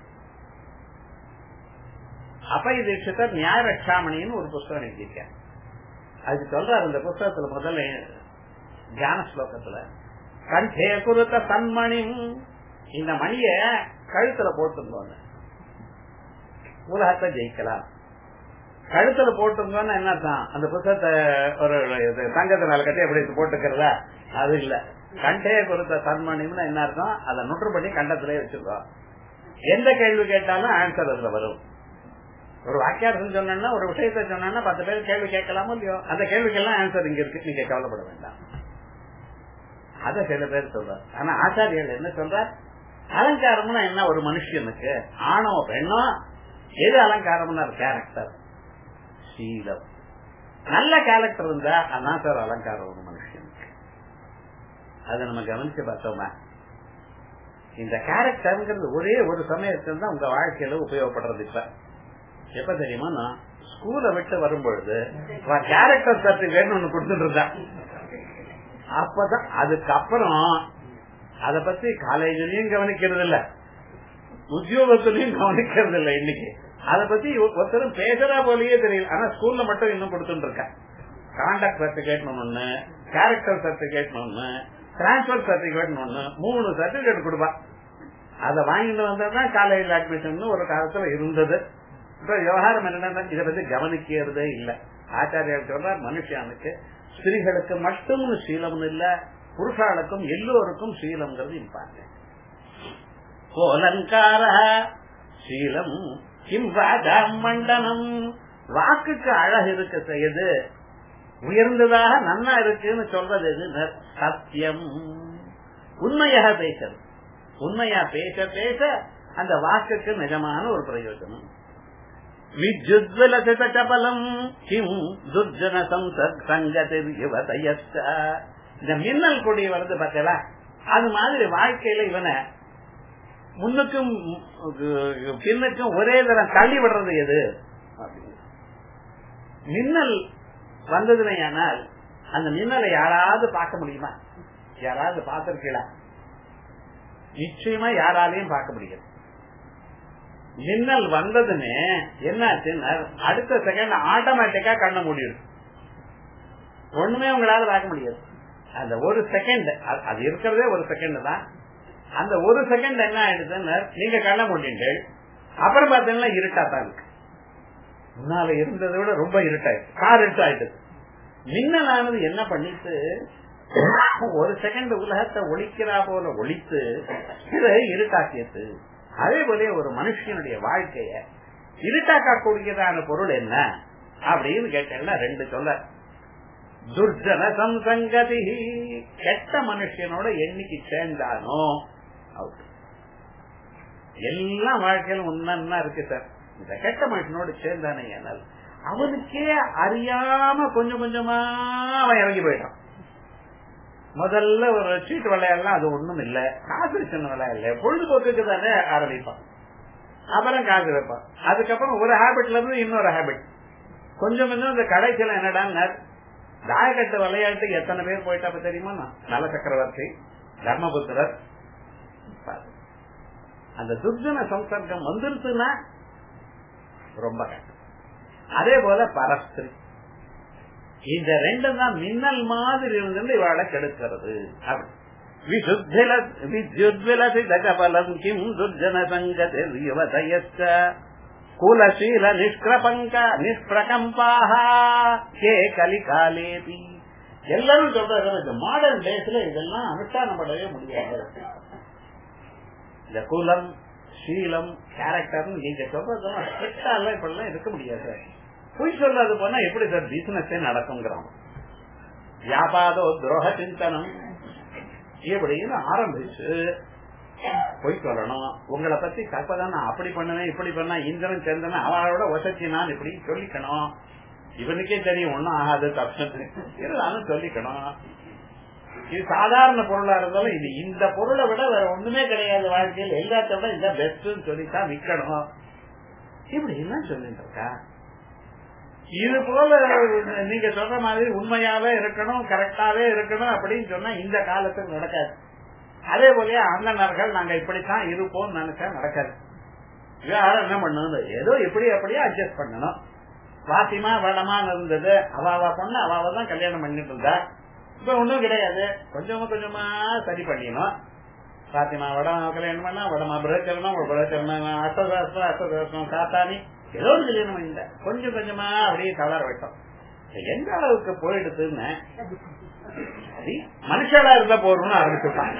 அப்பை தீட்சிதர் நியாய ரட்சாமணின்னு ஒரு புஸ்தகம் எழுதியிருக்கார் அதுக்கு சொல்றாரு இந்த புஸ்தகத்துல முதல்ல தியான ஸ்லோகத்துல கண்டே குருத்த தன்மணி இந்த மணிய கழுத்துல போட்டிருந்தோம் உலகத்தை ஜெயிக்கலாம் கழுத்துல போட்டிருந்தோம்னா என்ன அர்த்தம் அந்த புத்தகத்தை ஒரு இது தங்கத்தை மேல கட்டி அப்படி போட்டுக்கிறதா அது இல்ல கண்டே கொடுத்த தன்மணின்னு என்ன அர்த்தம் அதை நுற்று பண்ணி கண்டத்திலே வச்சிருக்கோம் எந்த கேள்வி கேட்டாலும் ஆன்சர் அதுல வரும் ஒரு வாக்கியார்த்தம் சொன்னா ஒரு விஷயத்த சொன்னா பத்து பேர் கேள்வி கேட்கலாமோ இல்லையோ அந்த கேள்விக்கெல்லாம் ஆன்சர் இங்க இருக்கு நீங்க கவலைப்பட வேண்டாம் அத சில பேர் சொல்றார் ஆனா ஆச்சாரியர்கள் என்ன சொல்றார் அலங்காரம்னா என்ன ஒரு மனுஷனுக்கு ஆணோ பெண்ணோ எது அலங்காரம்னா கேரக்டர் சீலம் நல்ல கேரக்டர் இருந்தா அதான் சார் அலங்காரம் ஒரு மனுஷனுக்கு அதை நம்ம கவனிச்சு பார்த்தோமா இந்த கேரக்டர்ங்கிறது ஒரே ஒரு சமயத்துல தான் உங்க வாழ்க்கையில உபயோகப்படுறது இப்ப எப்ப தெரியுமா நான் ஸ்கூலை விட்டு வரும்பொழுது கேரக்டர் சர்டிபிகேட் ஒண்ணு கொடுத்துட்டு இருந்தா அப்பதான் அதுக்கப்புறம் அத பத்தி காலேஜ்லயும் கவனிக்கிறது இல்ல உத்தியோகத்திலையும் கவனிக்கிறது இல்ல இன்னைக்கு அத பத்தி ஒருத்தரும் பேசுறா போலயே தெரியல ஆனா ஸ்கூல்ல மட்டும் இன்னும் கொடுத்துட்டு இருக்க கான்டாக்ட் சர்டிபிகேட் ஒண்ணு கேரக்டர் சர்டிபிகேட் ஒண்ணு டிரான்ஸ்பர் சர்டிபிகேட் ஒண்ணு மூணு சர்டிபிகேட் கொடுப்பா அத வாங்கிட்டு வந்ததுதான் காலேஜ் அட்மிஷன் ஒரு காலத்துல இருந்தது இப்ப விவகாரம் என்னன்னா இதை பத்தி கவனிக்கிறதே இல்ல ஆச்சாரியார் சொல்ற மனுஷனுக்கு ஸ்திரீகளுக்கு மட்டும் சீலம் இல்ல புருஷாளுக்கும் எல்லோருக்கும் சீலம்ங்கிறது இம்பார்ட்டன்ட் கோலங்கார சீலம் கிம் ராஜா மண்டனம் வாக்குக்கு அழகு இருக்க செய்யுது உயர்ந்ததாக நன்னா இருக்குன்னு சொல்றது எது சத்தியம் உண்மையாக பேசுறது உண்மையா பேச பேச அந்த வாக்குக்கு நிஜமான ஒரு பிரயோஜனம் வித்யுத்வலசித சபலம் கிம் துர்ஜன சங்கத்தில் யுவதயஸ்த இந்த மின்னல் கொடி வருது பார்த்தீங்களா அது மாதிரி வாழ்க்கையில இவனை முன்னுக்கும் பின்னுக்கும் ஒரே தரம் தள்ளி விடுறது எது மின்னல் வந்ததுனையானால் அந்த மின்னலை யாராவது பார்க்க முடியுமா யாராவது பார்த்திருக்கீங்களா நிச்சயமா யாராலையும் பார்க்க முடியாது மின்னல் வந்ததுன்னு என்னாச்சுன்னா அடுத்த செகண்ட் ஆட்டோமேட்டிக்கா கண்ண முடியும் ஒண்ணுமே உங்களால பார்க்க முடியாது அந்த ஒரு செகண்ட் அது இருக்கிறதே ஒரு செகண்ட் தான் அந்த ஒரு செகண்ட் என்ன ஆயிடுதுன்னு நீங்க கண்ண முடியுங்கள் அப்புறம் பாத்தீங்கன்னா இருட்டா தான் இருக்கு முன்னால இருந்ததை விட ரொம்ப இருட்டாயிடுச்சு கார் இருட்டாயிடுது மின்னலானது என்ன பண்ணிட்டு ஒரு செகண்ட் உலகத்தை ஒழிக்கிறா போல ஒழித்து இதை இருட்டாக்கியது அதே போல ஒரு மனுஷனுடைய வாழ்க்கைய இருட்டாக்கக்கூடியதான பொருள் என்ன அப்படின்னு கேட்டேன்னா ரெண்டு சொல்ல துர்ஜன சம்சங்கதி கெட்ட மனுஷனோட என்னைக்கு சேர்ந்தானோ அவுட் எல்லாம் வாழ்க்கையில ஒன்னா இருக்கு சார் இந்த கெட்ட மனுஷனோட சேர்ந்தானே ஆனால் அவனுக்கே அறியாம கொஞ்சம் கொஞ்சமா அவன் இறங்கி போயிட்டான் முதல்ல ஒரு சீட்டு விளையாடலாம் அது ஒண்ணும் இல்ல காசு சின்ன விளையாடல பொழுதுபோக்குக்கு தானே ஆரம்பிப்பான் அப்புறம் காசு வைப்பான் அதுக்கப்புறம் ஒரு ஹேபிட்ல இருந்து இன்னொரு ஹேபிட் கொஞ்சம் கொஞ்சம் இந்த கடைசியில என்னடா தாயக்கட்டு விளையாட்டுக்கு எத்தனை பேர் போயிட்டா தெரியுமா நல சக்கரவர்த்தி தர்மபுத்திரர் அந்த துர்ஜன சம்சர்க்கம் வந்துருச்சுன்னா ரொம்ப கஷ்டம் அதே போல பரஸ்திரி இந்த ரெண்டு தான் மின்னல் மாதிரி இருந்து இவாளை கெடுக்கிறது வித்யுத்விலசி தகபலம் கிம் துர்ஜன சங்கதிர்யுவதயச்ச குலசீல நிஷ்கிரபங்க நிஷ்பிரகம்பாக கே கலிகாலேபி எல்லாரும் சொல்றாங்க மாடர்ன் டேஸ்ல இதெல்லாம் அனுஷ்டானம் பண்ணவே முடியாது இந்த குலம் சீலம் கேரக்டர் நீங்க சொல்றதெல்லாம் ஸ்ட்ரிக்டால இப்படிலாம் இருக்க முடியாது பொய் சொல்லாது போனா எப்படி சார் பிசினஸே நடக்குங்கிறோம் வியாபாரோ துரோக சிந்தனம் இப்படின்னு ஆரம்பிச்சு பொய் சொல்லணும் உங்களை பத்தி கற்பதான் நான் அப்படி பண்ணுவேன் இப்படி பண்ண இந்திரன் சேர்ந்தன அவளோட வசதி நான் இப்படி சொல்லிக்கணும் இவனுக்கே தெரியும் ஒன்னும் ஆகாது தப்பு இருந்தாலும் சொல்லிக்கணும் இது சாதாரண பொருளா இருந்தாலும் இது இந்த பொருளை விட வேற ஒண்ணுமே கிடையாது வாழ்க்கையில் எல்லாத்த விட இந்த பெஸ்ட் சொல்லித்தான் விற்கணும் இப்படி என்ன சொல்லிட்டு இருக்கா இது போல நீங்க சொல்ற மாதிரி உண்மையாவே இருக்கணும் கரெக்டாவே இருக்கணும் அப்படின்னு சொன்னா இந்த காலத்துக்கு நடக்காது அதே போல அண்ணனர்கள் நாங்க இப்படித்தான் இருப்போம் நினைச்சா நடக்காது யாரும் என்ன பண்ணணும் ஏதோ எப்படி அப்படியே அட்ஜஸ்ட் பண்ணணும் பாத்திமா வடமான்னு இருந்தது அவாவா பொண்ணு அவாவா தான் கல்யாணம் பண்ணிட்டு இருந்தா இப்ப ஒண்ணும் கிடையாது கொஞ்சமா கொஞ்சமா சரி பண்ணிடணும் பாத்திமா வடம் கல்யாணம் பண்ணா வடமா பிரச்சரணம் பிரச்சரணம் அஷ்டதாசம் அஷ்டதாசம் காத்தானி ஏதோ ஒரு கல்யாணம் இல்ல கொஞ்சம் கொஞ்சமா அப்படியே தளர விட்டோம் எந்த அளவுக்கு போயிடுதுன்னு சரி மனுஷனா இருந்தா போறோம்னு ஆரம்பிச்சுட்டான்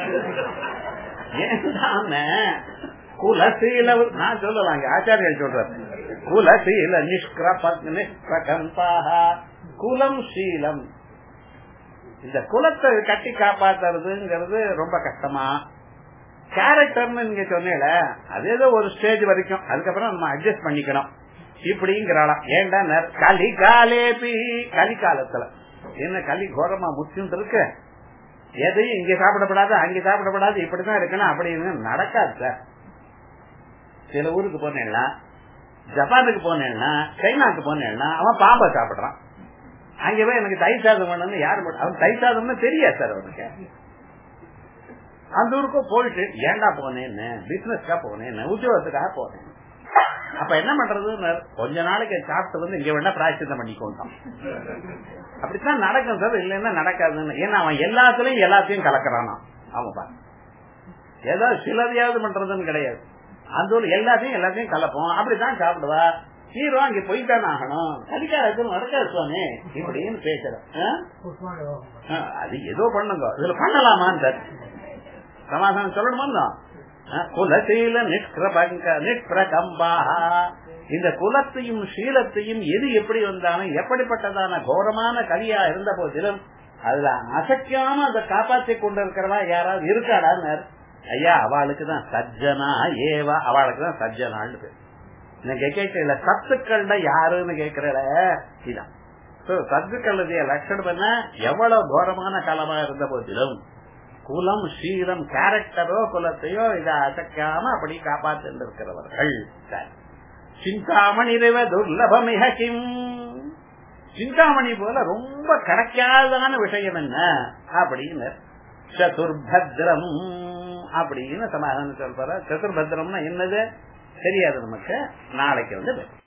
ஏன்னா குலசீல நான் சொல்லலாங்க ஆச்சாரியர் சொல்றாரு குலசீல நிஷ்கிரபகம்பாக குலம் சீலம் இந்த குலத்தை கட்டி காப்பாத்துறதுங்கிறது ரொம்ப கஷ்டமா கேரக்டர்னு நீங்க சொன்னீல அது ஏதோ ஒரு ஸ்டேஜ் வரைக்கும் அதுக்கப்புறம் நம்ம அட்ஜஸ்ட் பண்ணிக்கணும் இப்படிங்கிறாளாம் ஏண்டா கலி காலேபி கலி காலத்துல என்ன கலி கோரமா முச்சுட்டு இருக்கு எதையும் இங்க சாப்பிடப்படாது அங்க சாப்பிடப்படாது இப்படிதான் இருக்கணும் அப்படின்னு நடக்காது சார் சில ஊருக்கு போனேன்னா ஜப்பானுக்கு போனேன்னா சைனாக்கு போனேன்னா அவன் பாம்பை சாப்பிடுறான் அங்க போய் எனக்கு தை சாதம் பண்ணணும் யாரு அவன் தை சாதம்னு தெரியாது சார் அவனுக்கு அந்த ஊருக்கும் போயிட்டு ஏண்டா போனேன்னு பிசினஸ்க்காக போனேன்னு உத்தியோகத்துக்காக போனேன் அப்ப என்ன பண்றது கொஞ்ச நாளைக்கு சாப்பிட்டு வந்து இங்க வேணா பிராய்ச்சித்தம் பண்ணிக்கொண்டான் அப்படித்தான் நடக்கும் சார் இல்லைன்னா நடக்காதுன்னு ஏன்னா அவன் எல்லாத்துலயும் எல்லாத்தையும் கலக்குறானா அவன் பாரு ஏதோ சிலதையாவது பண்றதுன்னு கிடையாது அந்த ஊர்ல எல்லாத்தையும் எல்லாத்தையும் கலப்போம் அப்படித்தான் சாப்பிடுவா ஹீரோ அங்க போய்தான் ஆகணும் கடிக்காது நடக்காது சுவாமி இப்படின்னு பேசுற அது ஏதோ பண்ணுங்க இதுல பண்ணலாமான்னு சமாதானம் சொல்லணுமா குலசீல நிஷ்கிரபங்க நிஷ்பிரகம்பாக இந்த குலத்தையும் சீலத்தையும் எது எப்படி வந்தாலும் எப்படிப்பட்டதான கோரமான கலியா இருந்த போதிலும் அதுல அசைக்காம அதை காப்பாற்றி கொண்டிருக்கிறவா யாராவது இருக்காடான்னு ஐயா அவளுக்கு தான் சஜ்ஜனா ஏவா அவளுக்கு தான் சஜ்ஜனான்னு பேர் நீங்க கேட்கல சத்துக்கள்ல யாருன்னு கேட்கிறல இதான் சத்துக்களுடைய லட்சணம் என்ன எவ்வளவு கோரமான காலமா இருந்த போதிலும் குலம் சீலம் கேரக்டரோ குலத்தையோ இதை அசைக்காம அப்படி காப்பாற்று இருக்கிறவர்கள் சிந்தாமணி துர்லபமிக கிம் சிந்தாமணி போல ரொம்ப கிடைக்காதான விஷயம் என்ன அப்படின்னு சதுர்பத்ரம் அப்படின்னு சமாதானம் சொல்ற சதுர்பத்ரம்னா என்னது தெரியாது நமக்கு நாளைக்கு வந்து